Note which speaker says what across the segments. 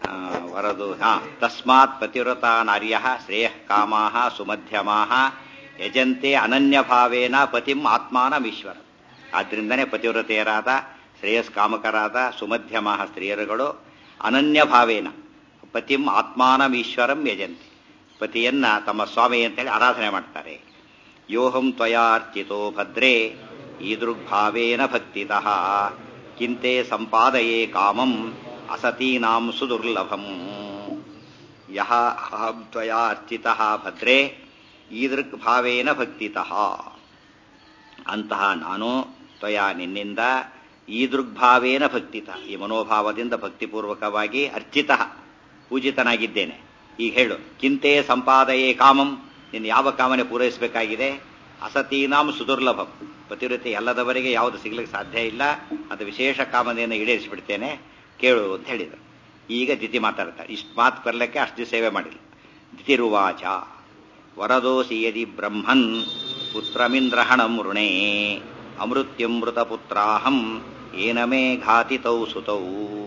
Speaker 1: ಆ, ವರದು ಹಾ ತಸ್ಮಾತ್ ಪತಿವ್ರತ ನಾರ್ಯ ಶ್ರೇಯ ಕಾಮಾ ಸುಮಧ್ಯಮಾ ಯಜಂತೆ ಅನನ್ಯ ಭಾವೇನ ಪತಿಂ ಆತ್ಮಾನಮೀಶ್ವರ ಆದ್ರಿಂದನೇ ಪತಿವ್ರತೆಯರಾದ ಶ್ರೇಯಸ್ ಕಾಮಕರಾದ ಸುಮಧ್ಯಮ ಸ್ತ್ರೀಯರುಗಳು ಅನನ್ಯ ಭಾವೇನ ಪತಿಂ ಆತ್ಮಾನಮೀಶ್ವರಂ ಯಜಂತೆ ಪತಿಯನ್ನ ತಮ್ಮ ಸ್ವಾಮಿ ಅಂತೇಳಿ ಆರಾಧನೆ ಮಾಡ್ತಾರೆ ಯೋಹಂ ತ್ವಯಾರ್ಚಿತೋ ಭದ್ರೇ ಈದೃಗ್ಭಾವೇನ ಭಕ್ತಿತಃ ಕಿಂತೆ ಸಂಪಾದಯೇ ಕಾಮಂ ಅಸತೀನಾಂ ಸುದುರ್ಲಭಂ ಯಹ ಅಹಂ ತ್ವಯಾ ಅರ್ಚಿತಃ ಭದ್ರೇ ಈದೃಕ್ ಭಾವೇನ ಭಕ್ತಿತಃ ಅಂತಹ ನಾನು ತ್ವಯಾ ನಿನ್ನಿಂದ ಈದೃಗ್ಭಾವೇನ ಭಕ್ತಿತ ಈ ಮನೋಭಾವದಿಂದ ಭಕ್ತಿಪೂರ್ವಕವಾಗಿ ಅರ್ಚಿತ ಪೂಜಿತನಾಗಿದ್ದೇನೆ ಈಗ ಹೇಳು ಕಿಂತೆ ಸಂಪಾದಯೇ ಕಾಮಂ ನಿನ್ನ ಯಾವ ಕಾಮನೆ ಪೂರೈಸಬೇಕಾಗಿದೆ ಅಸತೀನಾಂ ಸುದುರ್ಲಭಂ ಪತಿವ್ರತೆ ಎಲ್ಲದವರಿಗೆ ಯಾವುದು ಸಿಗ್ಲಿಕ್ಕೆ ಸಾಧ್ಯ ಇಲ್ಲ ಅದು ವಿಶೇಷ ಕಾಮನೆಯನ್ನು ಈಡೇರಿಸಿಬಿಡ್ತೇನೆ ಕೇಳು ಅಂತ ಹೇಳಿದರು ಈಗ ದಿತಿ ಮಾತಾಡ್ತಾರೆ ಇಷ್ಟು ಮಾತು ಬರ್ಲಿಕ್ಕೆ ಅಷ್ಟು ಸೇವೆ ಮಾಡಿಲ್ಲ ದಿತಿರುವಾಚ ವರದೋಸಿ ಯದಿ ಬ್ರಹ್ಮನ್ ಪುತ್ರಮಿಂದ್ರಹಣಂ ಋಣೇ ಅಮೃತ್ಯಮೃತಪುತ್ರಾಹಂ ಏನ ಮೇ ಘಾತಿತೌ ಸುತೌ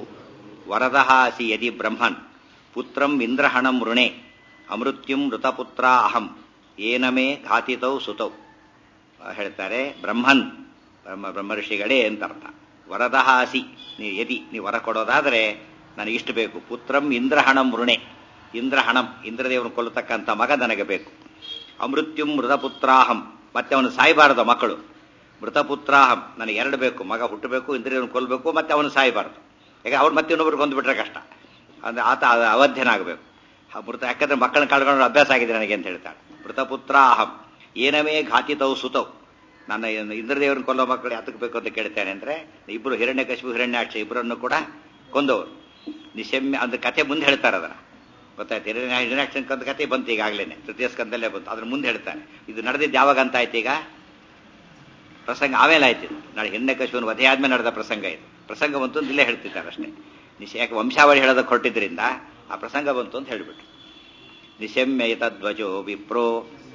Speaker 1: ವರದಹಾಸಿ ಯದಿ ಬ್ರಹ್ಮನ್ ಪುತ್ರಂ ಇಂದ್ರಹಣಂ ಋಣೆ ಅಮೃತ್ಯುಂ ಮೃತಪುತ್ರ ಅಹಂ ಏನ ಮೇ ಘಾತಿತೌ ಸುತೌ ಹೇಳ್ತಾರೆ ಬ್ರಹ್ಮನ್ ಬ್ರಹ್ಮ ಬ್ರಹ್ಮರ್ಷಿಗಳೇ ಅಂತ ಅರ್ಥ ವರದಹಾಸಿ ನೀ ಯದಿ ನೀವು ವರ ಕೊಡೋದಾದರೆ ನನಗೆ ಇಷ್ಟು ಬೇಕು ಪುತ್ರಂ ಇಂದ್ರಹಣಂ ಋಣೆ ಇಂದ್ರಹಣಂ ಇಂದ್ರದೇವನು ಕೊಲ್ಲತಕ್ಕಂಥ ಮಗ ನನಗೆ ಬೇಕು ಅಮೃತ್ಯುಂ ಮೃತಪುತ್ರಾಹಂ ಮತ್ತೆ ಅವನು ಸಾಯಬಾರದು ಮಕ್ಕಳು ಮೃತಪುತ್ರಾಹಂ ನನಗೆ ಎರಡು ಬೇಕು ಮಗ ಹುಟ್ಟಬೇಕು ಇಂದ್ರಿಯವನ್ನು ಕೊಲ್ಲಬೇಕು ಮತ್ತೆ ಅವನು ಸಾಯಬಾರದು ಯಾಕೆ ಅವ್ರು ಮತ್ತೆ ಇನ್ನೊಬ್ರು ಕೊಂದುಬಿಟ್ರೆ ಕಷ್ಟ ಅಂದ್ರೆ ಆತ ಅದ ಅವಧ್ಯನಾಗಬೇಕು ಮೃತ ಯಾಕಂದ್ರೆ ಮಕ್ಕಳನ್ನ ಕಳ್ಕೊಂಡು ಅಭ್ಯಾಸ ಆಗಿದೆ ನನಗೆ ಅಂತ ಹೇಳ್ತಾಳೆ ಮೃತಪುತ್ರಾಹಂ ಏನವೇ ಘಾತಿತವು ಸುತವು ನನ್ನ ಇಂದ್ರದೇವರನ್ನ ಕೊಲ್ಲೋ ಮಕ್ಕಳು ಯಾತಕ್ಕೆ ಬೇಕು ಅಂತ ಕೇಳ್ತೇನೆ ಅಂದ್ರೆ ಇಬ್ಬರು ಹಿರಣ್ಯಕಶಿಪು ಹಿರಣ್ಯಾಕ್ಷ ಇಬ್ಬರನ್ನು ಕೂಡ ಕೊಂದವರು ನಿಶಮ್ಯ ಅಂದ್ರೆ ಕಥೆ ಮುಂದೆ ಹೇಳ್ತಾರೆ ಅದನ್ನ ಗೊತ್ತಾಯ್ತು ಹಿರಣ್ಯ ಹಿರಣ್ಯಾಕ್ಷನ್ ಕೊಂದ ಕಥೆ ಬಂತು ಈಗಾಗಲೇ ತೃತೀಯ ಸ್ಕಂದಲ್ಲೇ ಬಂತು ಅದ್ರ ಮುಂದೆ ಹೇಳ್ತಾರೆ ಇದು ನಡೆದಿದ್ದು ಯಾವಾಗ ಅಂತ ಆಯ್ತು ಈಗ ಪ್ರಸಂಗ ಆಮೇಲೆ ಆಯ್ತು ಇದು ನಾಳೆ ಹಿರಣ್ಯಕಶಿಪುನ ವಧೆ ಆದ್ಮೇಲೆ ನಡೆದ ಪ್ರಸಂಗ ಇದು ಪ್ರಸಂಗ ಬಂತು ಅಂತ ಇಲ್ಲೇ ಹೇಳ್ತಿದ್ದಾರೆ ಅಷ್ಟೇ ನಿಶ ಯಾಕೆ ವಂಶಾವಳಿ ಹೇಳೋದಕ್ಕೆ ಹೊರಟಿದ್ರಿಂದ ಆ ಪ್ರಸಂಗ ಬಂತು ಅಂತ ಹೇಳಿಬಿಟ್ಟು ನಿಶಮ್ಯ ತದ್ವಜೋ ವಿಪ್ರೋ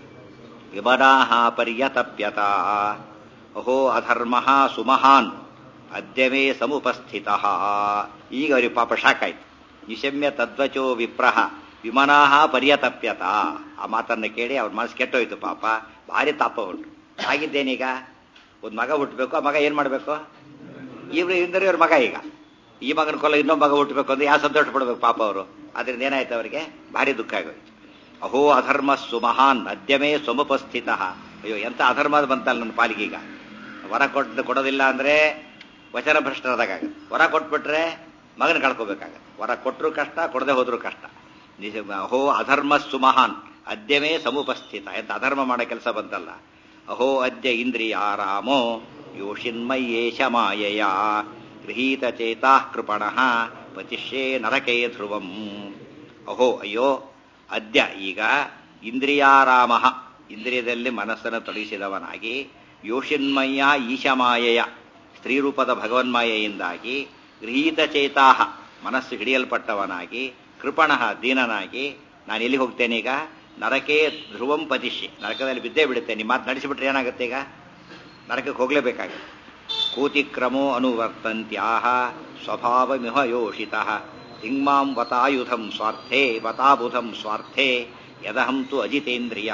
Speaker 1: ವಿಮನಾಹ ಪರ್ಯತಪ್ಯತ ಅಹೋ ಅಧರ್ಮ ಸುಮಹಾನ್ ಅದ್ಯವೇ ಸಮುಪಸ್ಥಿತ ಈಗ ಅವರಿಗೆ ಪಾಪ ಶಾಕ್ ಆಯ್ತು ನಿಶಮ್ಯ ತದ್ವಚೋ ವಿಪ್ರಹ ವಿಮನಾಹ ಪರ್ಯತಪ್ಯತ ಆ ಮಾತನ್ನು ಕೇಳಿ ಅವ್ರ ಮನಸ್ಸು ಕೆಟ್ಟೋಯ್ತು ಪಾಪ ಭಾರಿ ತಾಪ ಉಂಟು ಆಗಿದ್ದೇನೀಗ ಒಂದು ಮಗ ಹುಟ್ಟಬೇಕು ಆ ಮಗ ಏನ್ ಮಾಡಬೇಕು ಇವ್ರು ಇಂದ್ರೆ ಇವ್ರ ಮಗ ಈಗ ಈ ಮಗನ ಕೊಲ್ಲ ಇನ್ನೊಬ್ಬ ಮಗ ಹುಟ್ಟಬೇಕು ಅಂದ್ರೆ ಯಾವ ಸಂತೋಷ ಪಡ್ಬೇಕು ಪಾಪ ಅವರು ಅದರಿಂದ ಏನಾಯ್ತು ಅವರಿಗೆ ಭಾರಿ ದುಃಖ ಆಗೋಯ್ತು ಅಹೋ ಅಧರ್ಮ ಸುಮಹಾನ್ ಅದ್ಯಮೇ ಸಮುಪಸ್ಥಿತ ಅಯ್ಯೋ ಎಂತ ಅಧರ್ಮದ ಬಂತಲ್ಲ ನನ್ನ ಪಾಲಿಗೆ ಈಗ ವರ ಕೊಟ್ಟು ಕೊಡೋದಿಲ್ಲ ಅಂದ್ರೆ ವಚನ ಭ್ರಷ್ಟರಾದಾಗತ್ತೆ ವರ ಕೊಟ್ಬಿಟ್ರೆ ಮಗನ ಕಳ್ಕೋಬೇಕಾಗತ್ತೆ ವರ ಕೊಟ್ಟರು ಕಷ್ಟ ಕೊಡದೆ ಹೋದ್ರು ಕಷ್ಟ ನಿಜ ಅಹೋ ಅಧರ್ಮ ಸುಮಹಾನ್ ಅದ್ಯಮೇ ಸಮುಪಸ್ಥಿತ ಎಂತ ಅಧರ್ಮ ಮಾಡೋ ಕೆಲಸ ಬಂತಲ್ಲ ಅಹೋ ಅದ್ಯ ಇಂದ್ರಿಯಾರಾಮೋ ಯೋಷಿನ್ಮಯ್ಯೇಶ ಮಾಯಯ ಗೃಹೀತ ಚೇತಾ ಕೃಪಣ ಪತಿಷ್ಯೇ ನರಕೇ ಧ್ರುವಂ ಅಹೋ ಅಯ್ಯೋ ಅದ್ಯ ಈಗ ಇಂದ್ರಿಯಾರಾಮ ಇಂದ್ರಿಯದಲ್ಲಿ ಮನಸ್ಸನ್ನು ತೊಡಗಿಸಿದವನಾಗಿ ಯೋಷಿನ್ಮಯ್ಯ ಈಶಮಾಯೆಯ ಸ್ತ್ರೀರೂಪದ ಭಗವನ್ಮಾಯೆಯಿಂದಾಗಿ ಗೃಹೀತ ಚೇತಾಹ ಮನಸ್ಸು ಹಿಡಿಯಲ್ಪಟ್ಟವನಾಗಿ ಕೃಪಣ ದೀನನಾಗಿ ನಾನು ಎಲ್ಲಿ ಹೋಗ್ತೇನೆ ಈಗ ನರಕೆ ಧ್ರುವಂ ಪತಿಷ್ಯ ನರಕದಲ್ಲಿ ಬಿದ್ದೇ ಬಿಡುತ್ತೇನೆ ನಿಮ್ಮ ಮಾತು ನಡೆಸಿಬಿಟ್ರೆ ಏನಾಗುತ್ತೆ ಈಗ ನರಕಕ್ಕೆ ಹೋಗಲೇಬೇಕಾಗುತ್ತೆ ಕೂತಿಕ್ರಮೋ ಅನುವರ್ತಂತ್ಯಾಹ ಸ್ವಭಾವಮಿಹ ಯೋಷಿತ ಧಿಂಗ್ಮಾಂ ವತಾಯುಧಂ ಸ್ವಾರ್ಥೇ ವತಾಬುಧಂ ಸ್ವಾರ್ಥೇ ಯದಹಂ ತು ಅಜಿತೇಂದ್ರಿಯ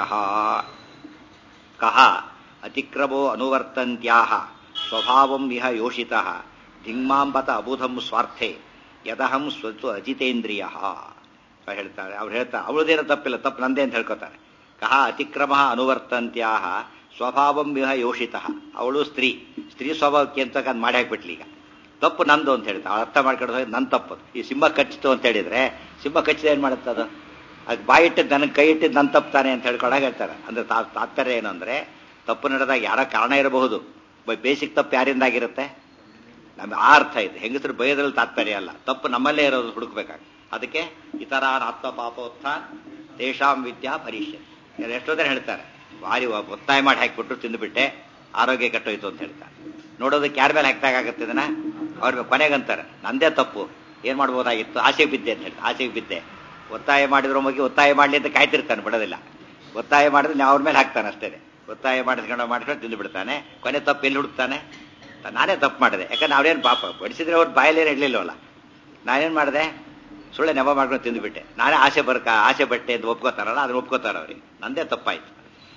Speaker 1: ಕಹ ಅತಿಕ್ರಮೋ ಅನುವರ್ತಂತ್ಯಾಹ ಸ್ವಭಾವಂ ಇಹ ಯೋಷಿತ ಧಿಂಗ್ಮಾಂ ವತ ಅಬುಧಂ ಸ್ವಾರ್ಥೆ ಯದಹಂ ಸ್ವತ್ತು ಅಜಿತೇಂದ್ರಿಯ ಹೇಳ್ತಾರೆ ಅವ್ರು ಹೇಳ್ತಾರೆ ಅವಳದೇನೋ ತಪ್ಪಿಲ್ಲ ತಪ್ಪು ನಂದೇ ಅಂತ ಹೇಳ್ಕೊತಾರೆ ಕಹ ಅತಿಕ್ರಮ ಅನುವರ್ತಂತ್ಯಾಹ ಸ್ವಭಾವಂ ವಿಹ ಯೋಷಿತ ಅವಳು ಸ್ತ್ರೀ ಸ್ತ್ರೀ ಸ್ವಭಾವಕ್ಕೆ ಅಂತ ಅದು ಮಾಡಿ ಹಾಕ್ಬಿಟ್ಲಿ ಈಗ ತಪ್ಪು ನಂದು ಅಂತ ಹೇಳ್ತಾ ಅವಳು ಅರ್ಥ ಮಾಡ್ಕೊಂಡು ನನ್ನ ತಪ್ಪು ಈ ಸಿಂಹ ಕಚ್ಚಿತು ಅಂತ ಹೇಳಿದ್ರೆ ಸಿಂಹ ಕಚ್ಚಿದ ಏನ್ ಮಾಡುತ್ತೆ ಅದು ಅದಕ್ಕೆ ಬಾಯಿ ಇಟ್ಟಿದ್ದು ನನಗೆ ಕೈ ಇಟ್ಟಿದ್ದು ನನ್ನ ತಪ್ಪು ತಾನೆ ಅಂತ ಹೇಳ್ಕೊಳಾಗ ಹೇಳ್ತಾರೆ ಅಂದ್ರೆ ತಾತ್ಪರ್ಯ ಏನು ಅಂದ್ರೆ ತಪ್ಪು ನಡೆದಾಗ ಯಾರ ಕಾರಣ ಇರಬಹುದು ಬೈ ಬೇಸಿಕ್ ತಪ್ಪು ಯಾರಿಂದಾಗಿರುತ್ತೆ ನಮ್ಗೆ ಆ ಅರ್ಥ ಇದೆ ಹೆಂಗಸರು ಬೈಯೋದ್ರಲ್ಲಿ ತಾತ್ಪರ್ಯ ಅಲ್ಲ ತಪ್ಪು ನಮ್ಮಲ್ಲೇ ಇರೋದು ಹುಡುಕ್ಬೇಕಾಗ ಅದಕ್ಕೆ ಇತರ ಆತ್ಮ ಪಾಪೋತ್ಥ ತೇಷಾಂ ವಿದ್ಯಾ ಪರೀಕ್ಷೆ ಎಷ್ಟೋ ಜನ ಹೇಳ್ತಾರೆ ಭಾರಿ ಒತ್ತಾಯ ಮಾಡಿ ಹಾಕಿಬಿಟ್ಟು ತಿಂದುಬಿಟ್ಟೆ ಆರೋಗ್ಯ ಕೆಟ್ಟೋಯ್ತು ಅಂತ ಹೇಳ್ತಾರೆ ನೋಡೋದಕ್ಕೆ ಯಾರ ಮೇಲೆ ಹಾಕ್ದಾಗತ್ತೆ ಇದನ್ನ ಅವ್ರ ಕೊನೆಗಂತಾರೆ ನಂದೇ ತಪ್ಪು ಏನ್ ಮಾಡ್ಬೋದಾಗಿತ್ತು ಆಸೆಗೆ ಬಿದ್ದೆ ಅಂತ ಹೇಳಿ ಆಸೆಗೆ ಬಿದ್ದೆ ಒತ್ತಾಯ ಮಾಡಿದ್ರು ಮಗಿ ಒತ್ತಾಯ ಮಾಡಲಿ ಅಂತ ಕಾಯ್ತಿರ್ತಾನೆ ಬಿಡೋದಿಲ್ಲ ಒತ್ತಾಯ ಮಾಡಿದ್ರೆ ಅವ್ರ ಮೇಲೆ ಹಾಕ್ತಾನೆ ಅಷ್ಟೇ ಒತ್ತಾಯ ಮಾಡಿಸ್ಕೊಂಡು ಮಾಡಿಸ್ಕೊಂಡು ತಿಂದು ಬಿಡ್ತಾನೆ ಕೊನೆ ತಪ್ಪು ಎಲ್ಲಿ ಹುಡುಕ್ತಾನೆ ನಾನೇ ತಪ್ಪು ಮಾಡಿದೆ ಯಾಕಂದ್ರೆ ಅವ್ರೇನು ಪಾಪ ಬಡಿಸಿದ್ರೆ ಅವ್ರ ಬಾಯಲ್ಲೇನು ಇಡ್ಲಿಲ್ಲವಲ್ಲ ನಾನೇನು ಮಾಡಿದೆ ಸುಳ್ಳೆ ನೆವ ಮಾಡ್ಕೊಂಡು ತಿಂದುಬಿಟ್ಟೆ ನಾನೇ ಆಸೆ ಬರ್ಕ ಆಸೆ ಬಟ್ಟೆ ಅಂತ ಒಪ್ಕೋತಾರಲ್ಲ ಅದನ್ನ ಒಪ್ಕೋತಾರ ಅವ್ರಿಗೆ ನಂದೇ ತಪ್ಪಾಯ್ತು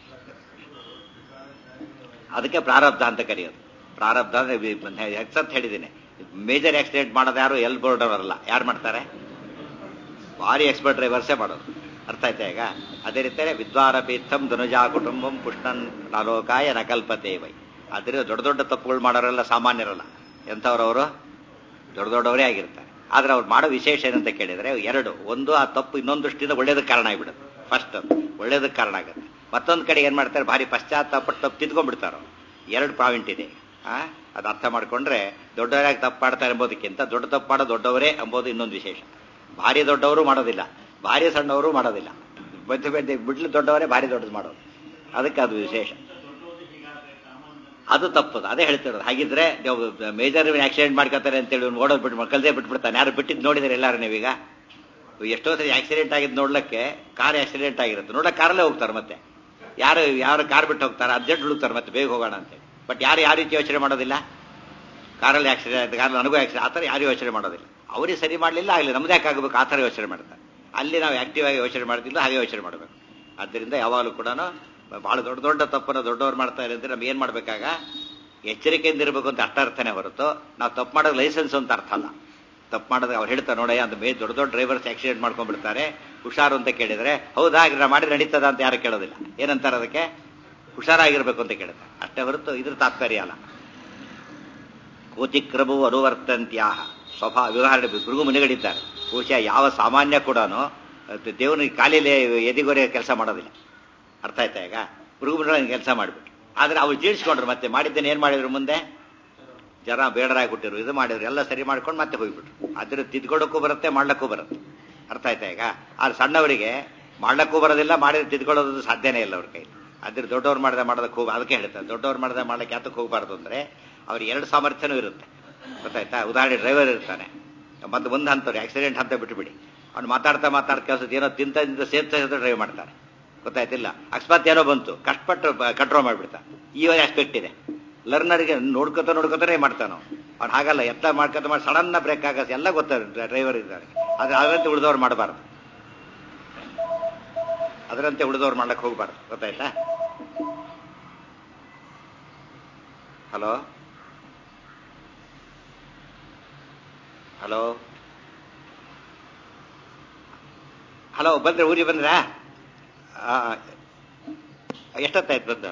Speaker 1: ಅದಕ್ಕೆ ಪ್ರಾರಬ್ಧ ಅಂತ ಕರೆಯೋದು ಪ್ರಾರಬ್ಧ ಅಂದ್ರೆ ಎಕ್ಸತ್ ಹೇಳಿದ್ದೀನಿ ಮೇಜರ್ ಆಕ್ಸಿಡೆಂಟ್ ಮಾಡೋದು ಯಾರು ಎಲ್ ಬೋರ್ಡವರಲ್ಲ ಯಾರು ಮಾಡ್ತಾರೆ ಭಾರಿ ಎಕ್ಸ್ಪರ್ಟ್ ಡ್ರೈವರ್ಸೇ ಮಾಡೋದು ಅರ್ಥ ಆಯ್ತಾ ಈಗ ಅದೇ ರೀತಿಯೇ ವಿದ್ವಾರಪೀಠಂ ಧನುಜಾ ಕುಟುಂಬಂ ಪುಷ್ಟನ್ ನಲೋಕಾಯ ನಕಲ್ಪತೆ ವೈ ಅದರಿಂದ ದೊಡ್ಡ ದೊಡ್ಡ ತಪ್ಪುಗಳು ಮಾಡೋರೆಲ್ಲ ಸಾಮಾನ್ಯರಲ್ಲ ಎಂಥವ್ರವರು ದೊಡ್ಡ ದೊಡ್ಡವರೇ ಆಗಿರ್ತಾರೆ ಆದ್ರೆ ಅವ್ರು ಮಾಡೋ ವಿಶೇಷ ಏನಂತ ಕೇಳಿದ್ರೆ ಎರಡು ಒಂದು ಆ ತಪ್ಪು ಇನ್ನೊಂದು ದೃಷ್ಟಿಯಿಂದ ಒಳ್ಳೇದಕ್ಕೆ ಕಾರಣ ಆಗಿಬಿಡುತ್ತೆ ಫಸ್ಟ್ ಅದು ಒಳ್ಳೇದಕ್ಕೆ ಕಾರಣ ಆಗುತ್ತೆ ಮತ್ತೊಂದು ಕಡೆ ಏನ್ ಮಾಡ್ತಾರೆ ಭಾರಿ ಪಶ್ಚಾತ್ತಾಪ ತಪ್ಪು ತಿದ್ಕೊಂಡ್ಬಿಡ್ತಾರ ಎರಡು ಪಾಯಿಂಟ್ ಇದೆ ಆ ಅದು ಅರ್ಥ ಮಾಡ್ಕೊಂಡ್ರೆ ದೊಡ್ಡವರಾಗಿ ತಪ್ಪು ಮಾಡ್ತಾರೆ ಎಂಬುದಕ್ಕಿಂತ ದೊಡ್ಡ ತಪ್ಪು ಮಾಡೋ ದೊಡ್ಡವರೇ ಎಂಬುದು ಇನ್ನೊಂದು ವಿಶೇಷ ಭಾರಿ ದೊಡ್ಡವರು ಮಾಡೋದಿಲ್ಲ ಭಾರಿ ಸಣ್ಣವರು ಮಾಡೋದಿಲ್ಲ ಮಧ್ಯ ಮಧ್ಯೆ ಬಿಡ್ಲು ದೊಡ್ಡವರೇ ಭಾರಿ ದೊಡ್ಡದು ಮಾಡೋದು ಅದಕ್ಕೆ ಅದು ವಿಶೇಷ ಅದು ತಪ್ಪದು ಅದೇ ಹೇಳ್ತಿರೋದು ಹಾಗಿದ್ರೆ ಮೇಜರ್ ಆಕ್ಸಿಡೆಂಟ್ ಮಾಡ್ಕೊತಾರೆ ಅಂತೇಳಿ ಇವ್ನು ಓಡೋದು ಬಿಟ್ಟು ಕಲ್ದೇ ಬಿಟ್ಬಿಡ್ತಾನೆ ಯಾರು ಬಿಟ್ಟಿದ್ದು ನೋಡಿದ್ರೆ ಎಲ್ಲಾರು ನೀವೀಗ ಎಷ್ಟೋ ಸರಿ ಆಕ್ಸಿಡೆಂಟ್ ಆಗಿದ್ದು ನೋಡ್ಲಿಕ್ಕೆ ಕಾರ್ ಆಕ್ಸಿಡೆಂಟ್ ಆಗಿರುತ್ತೆ ನೋಡಕ್ಕೆ ಕಾರಲ್ಲೇ ಹೋಗ್ತಾರೆ ಮತ್ತೆ ಯಾರು ಯಾರು ಕಾರ್ ಬಿಟ್ಟು ಹೋಗ್ತಾರೆ ಅರ್ಜೆಂಟ್ ಹುಡುಕ್ತಾರೆ ಮತ್ತೆ ಬೇಗ ಹೋಗೋಣ ಅಂತೇಳಿ ಬಟ್ ಯಾರು ಯಾವ ರೀತಿ ಯೋಚನೆ ಮಾಡೋದಿಲ್ಲ ಕಾರಲ್ಲಿ ಆಕ್ಸಿಡೆಂಟ್ ಆಯ್ತು ಕಾರಲ್ಲಿ ನನಗೂ ಆಕ್ಸಿಡೆಂಟ್ ಆ ಥರ ಯಾರು ಯೋಚನೆ ಮಾಡೋದಿಲ್ಲ ಅವರಿಗೆ ಸರಿ ಮಾಡಲಿಲ್ಲ ಆಗಲಿ ನಮ್ದು ಯಾಕೆ ಆಗಬೇಕು ಆ ಥರ ಯೋಚನೆ ಮಾಡ್ತಾರೆ ಅಲ್ಲಿ ನಾವು ಆಕ್ಟಿವ್ ಆಗಿ ಯೋಚನೆ ಮಾಡ್ತಿಲ್ಲ ಹಾಗೆ ಯೋಚನೆ ಮಾಡಬೇಕು ಆದ್ದರಿಂದ ಯಾವಾಗಲೂ ಕೂಡ ಬಹಳ ದೊಡ್ಡ ದೊಡ್ಡ ತಪ್ಪನ್ನು ದೊಡ್ಡವ್ರು ಮಾಡ್ತಾರೆ ಅಂದ್ರೆ ನಮ್ಗೆ ಏನ್ ಮಾಡ್ಬೇಕಾಗ ಎಚ್ಚರಿಕೆಯಿಂದ ಇರಬೇಕು ಅಂತ ಅರ್ಥ ಅರ್ಥನೇ ಹೊರತು ನಾವು ತಪ್ಪು ಮಾಡೋದು ಲೈಸೆನ್ಸ್ ಅಂತ ಅರ್ಥ ಅಲ್ಲ ತಪ್ಪು ಮಾಡೋದು ಅವ್ರು ಹೇಳ್ತಾರೆ ನೋಡಯ್ಯ ಅಂತ ಮೇ ದೊಡ್ಡ ದೊಡ್ಡ ಡ್ರೈವರ್ಸ್ ಆಕ್ಸಿಡೆಂಟ್ ಮಾಡ್ಕೊಂಡ್ಬಿಡ್ತಾರೆ ಹುಷಾರು ಅಂತ ಕೇಳಿದ್ರೆ ಹೌದಾ ನಾ ಮಾಡಿದ್ರೆ ನಡೀತದ ಅಂತ ಯಾರು ಕೇಳೋದಿಲ್ಲ ಏನಂತಾರೆ ಅದಕ್ಕೆ ಹುಷಾರಾಗಿರ್ಬೇಕು ಅಂತ ಕೇಳುತ್ತೆ ಅಷ್ಟೇ ಹೊರತು ಇದ್ರ ತಾತ್ಪರ್ಯ ಅಲ್ಲ ಕೋತಿಕ್ರಮವು ಅನುವರ್ತಂತ್ಯಾಹ ಸ್ವಭಾ ವ್ಯವಹಾರ ಗುರುಗು ಮುನಿಗಳಿದ್ದಾರೆ ಬಹುಶಃ ಯಾವ ಸಾಮಾನ್ಯ ಕೂಡ ದೇವನಿಗೆ ಕಾಲಿಲೆ ಎದಿಗೊರೆ ಕೆಲಸ ಮಾಡೋದಿಲ್ಲ ಅರ್ಥ ಆಯ್ತಾ ಈಗ ಗುರುಗುಮುನಿಗಳ ಕೆಲಸ ಮಾಡಿಬಿಟ್ಟು ಆದ್ರೆ ಅವ್ರು ಜೀರ್ಸ್ಕೊಂಡ್ರು ಮತ್ತೆ ಮಾಡಿದ್ದೇನೆ ಏನ್ ಮಾಡಿದ್ರು ಮುಂದೆ ಜನ ಬೇಡರಾಗಿ ಹುಟ್ಟಿರು ಇದು ಮಾಡಿದ್ರು ಎಲ್ಲ ಸರಿ ಮಾಡ್ಕೊಂಡು ಮತ್ತೆ ಹೋಗ್ಬಿಟ್ರು ಅದ್ರ ತಿದ್ಕೊಳ್ಳೋಕ್ಕೂ ಬರುತ್ತೆ ಮಾಡ್ಲಕ್ಕೂ ಬರುತ್ತೆ ಅರ್ಥ ಆಯ್ತಾ ಈಗ ಆದ್ರೆ ಸಣ್ಣವರಿಗೆ ಮಾಡ್ಲಕ್ಕೂ ಬರೋದಿಲ್ಲ ಮಾಡಿದ್ರೆ ತಿದ್ಕೊಳ್ಳೋದು ಸಾಧ್ಯನೇ ಇಲ್ಲ ಅವ್ರ ಕೈ ಅದ್ರ ದೊಡ್ಡವ್ರು ಮಾಡಿದ ಮಾಡೋದಕ್ಕೆ ಹೋಗಿ ಅದಕ್ಕೆ ಹೇಳ್ತಾರೆ ದೊಡ್ಡವ್ರು ಮಾಡಿದ ಮಾಡ್ಲಿಕ್ಕೆ ಯಾತಕ್ಕೆ ಹೋಗಬಾರ್ದು ಅಂದ್ರೆ ಅವ್ರಿಗೆ ಎರಡು ಸಾಮರ್ಥ್ಯನೂ ಇರುತ್ತೆ ಗೊತ್ತಾಯ್ತಾ ಉದಾಹರಣೆ ಡ್ರೈವರ್ ಇರ್ತಾನೆ ಮತ್ತೆ ಒಂದು ಹಂತವ್ರು ಆಕ್ಸಿಡೆಂಟ್ ಹಂತ ಬಿಟ್ಟುಬಿಡಿ ಅವ್ನು ಮಾತಾಡ್ತಾ ಮಾತಾಡ್ತಾ ಕೆಲಸದ ಏನೋ ತಿಂತ ತಿಂತ ಸೇರ್ತಾ ಸೇರ್ತಾ ಡ್ರೈವ್ ಮಾಡ್ತಾರೆ ಗೊತ್ತಾಯ್ತಿಲ್ಲ ಅಕಸ್ಮಾತ್ ಏನೋ ಬಂತು ಕಷ್ಟಪಟ್ಟು ಕಂಟ್ರೋಲ್ ಮಾಡಿಬಿಡ್ತಾ ಈ ಒಂದು ಆಸ್ಪೆಕ್ಟ್ ಇದೆ ಲರ್ನರ್ಗೆ ನೋಡ್ಕೊತ ನೋಡ್ಕೊತಾನೆ ಮಾಡ್ತಾನೋ ಅವ್ನು ಹಾಗಲ್ಲ ಎತ್ತ ಮಾಡ್ಕೊತ ಮಾಡಿ ಸಡನ್ನ ಬ್ರೇಕ್ ಆಗ ಎಲ್ಲ ಗೊತ್ತಾಗ ಡ್ರೈವರ್ ಇದ್ದಾರೆ ಆದ್ರೆ ಅದರಂತೆ ಉಳಿದವ್ರು ಮಾಡಬಾರ್ದು ಅದರಂತೆ ಉಳಿದವ್ರು ಮಾಡ್ಲಕ್ಕೆ ಹೋಗ್ಬಾರ್ದು ಗೊತ್ತಾಯ್ತಾ ಹಲೋ ಹಲೋ ಹಲೋ ಬಂದ್ರೆ ಊರಿಗೆ ಬಂದ್ರಾ ಎಷ್ಟೊತ್ತಾಯ್ತು ಬಂದು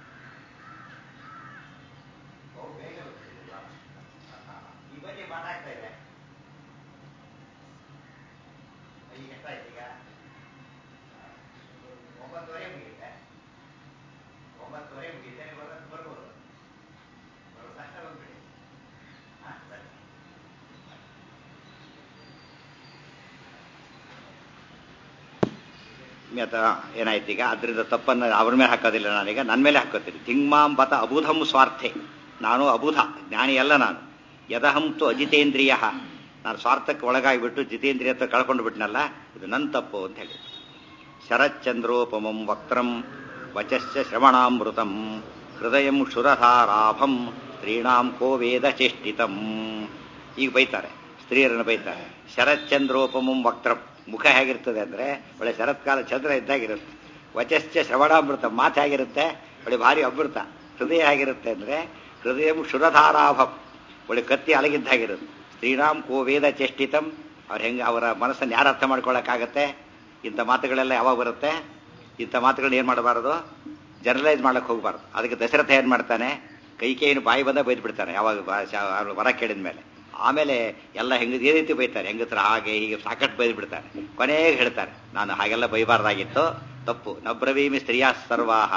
Speaker 1: ಏನಾಯ್ತು ಈಗ ಅದರಿಂದ ತಪ್ಪನ್ನು ಅವ್ರ ಮೇಲೆ ಹಾಕೋದಿಲ್ಲ ನಾನೀಗ ನನ್ನ ಮೇಲೆ ಹಾಕೋತೀನಿ ಧಿಂಗ್ಮಾಂ ಬತ ಅಬುಧಂ ಸ್ವಾರ್ಥೆ ನಾನು ಅಬುಧ ಜ್ಞಾನಿ ಅಲ್ಲ ನಾನು ಯದಹಂತು ಅಜಿತೇಂದ್ರಿಯ ನಾನು ಸ್ವಾರ್ಥಕ್ಕೆ ಒಳಗಾಗಿಬಿಟ್ಟು ಜಿತೇಂದ್ರಿಯತ್ವ ಕಳ್ಕೊಂಡು ಬಿಟ್ನಲ್ಲ ಇದು ನನ್ನ ತಪ್ಪು ಅಂತ ಹೇಳಿ ಶರಚ್ಚಂದ್ರೋಪಮಂ ವಕ್ತ್ರಂ ವಚಶ್ಚ ಶ್ರವಣಾಮೃತಂ ಹೃದಯಂ ಕ್ಷುರಧಾರಾಭಂ ಸ್ತ್ರೀಣಾಂ ಕೋ ವೇದ ಚೇಷ್ಟಿತಂ ಈಗ ಬೈತಾರೆ ಸ್ತ್ರೀಯರನ್ನು ಬೈತಾರೆ ಶರಚ್ಚಂದ್ರೋಪಮಂ ವಕ್ತ್ರಂ ಮುಖ ಹೇಗಿರ್ತದೆ ಅಂದ್ರೆ ಒಳ್ಳೆ ಶರತ್ಕಾಲ ಚಂದ್ರ ಇದ್ದಾಗಿರುತ್ತೆ ವಚಶ್ಚ ಶ್ರವಣಾಮೃತ ಮಾತು ಹೇಗಿರುತ್ತೆ ಒಳ್ಳೆ ಭಾರಿ ಅಮೃತ ಹೃದಯ ಹೇಗಿರುತ್ತೆ ಅಂದ್ರೆ ಹೃದಯ ಕ್ಷುರಧಾರಾಭಂ ಒಳ್ಳೆ ಕತ್ತಿ ಅಲಗಿದ್ದಾಗಿರುತ್ತೆ ಶ್ರೀರಾಮ್ ಕೋ ವೇದ ಚೇಷ್ಟಿತಂ ಅವ್ರು ಹೆಂಗೆ ಅವರ ಮನಸ್ಸನ್ನು ಯಾರು ಅರ್ಥ ಮಾಡ್ಕೊಳ್ಳೋಕ್ಕಾಗತ್ತೆ ಇಂಥ ಮಾತುಗಳೆಲ್ಲ ಯಾವಾಗ ಬರುತ್ತೆ ಇಂಥ ಮಾತುಗಳನ್ನ ಏನು ಮಾಡಬಾರದು ಜನರಲೈಸ್ ಮಾಡಕ್ಕೆ ಹೋಗಬಾರ್ದು ಅದಕ್ಕೆ ದಶರಥ ಏನು ಮಾಡ್ತಾನೆ ಕೈಕೇನು ಬಾಯಿ ಬಂದ ಬೈದು ಬಿಡ್ತಾನೆ ಯಾವಾಗ ವರ ಕೇಳಿದ ಮೇಲೆ ಆಮೇಲೆ ಎಲ್ಲ ಹೆಂಗ ಈ ರೀತಿ ಬೈತಾರೆ ಹೆಂಗತ್ರ ಹಾಗೆ ಹೀಗೆ ಸಾಕಷ್ಟು ಬೈದು ಬಿಡ್ತಾರೆ ಕೊನೆಗೆ ಹೇಳ್ತಾರೆ ನಾನು ಹಾಗೆಲ್ಲ ಬೈಬಾರ್ದಾಗಿತ್ತು ತಪ್ಪು ನಬ್ರವೀಮಿ ಸ್ತ್ರೀಯ ಸರ್ವಾಹ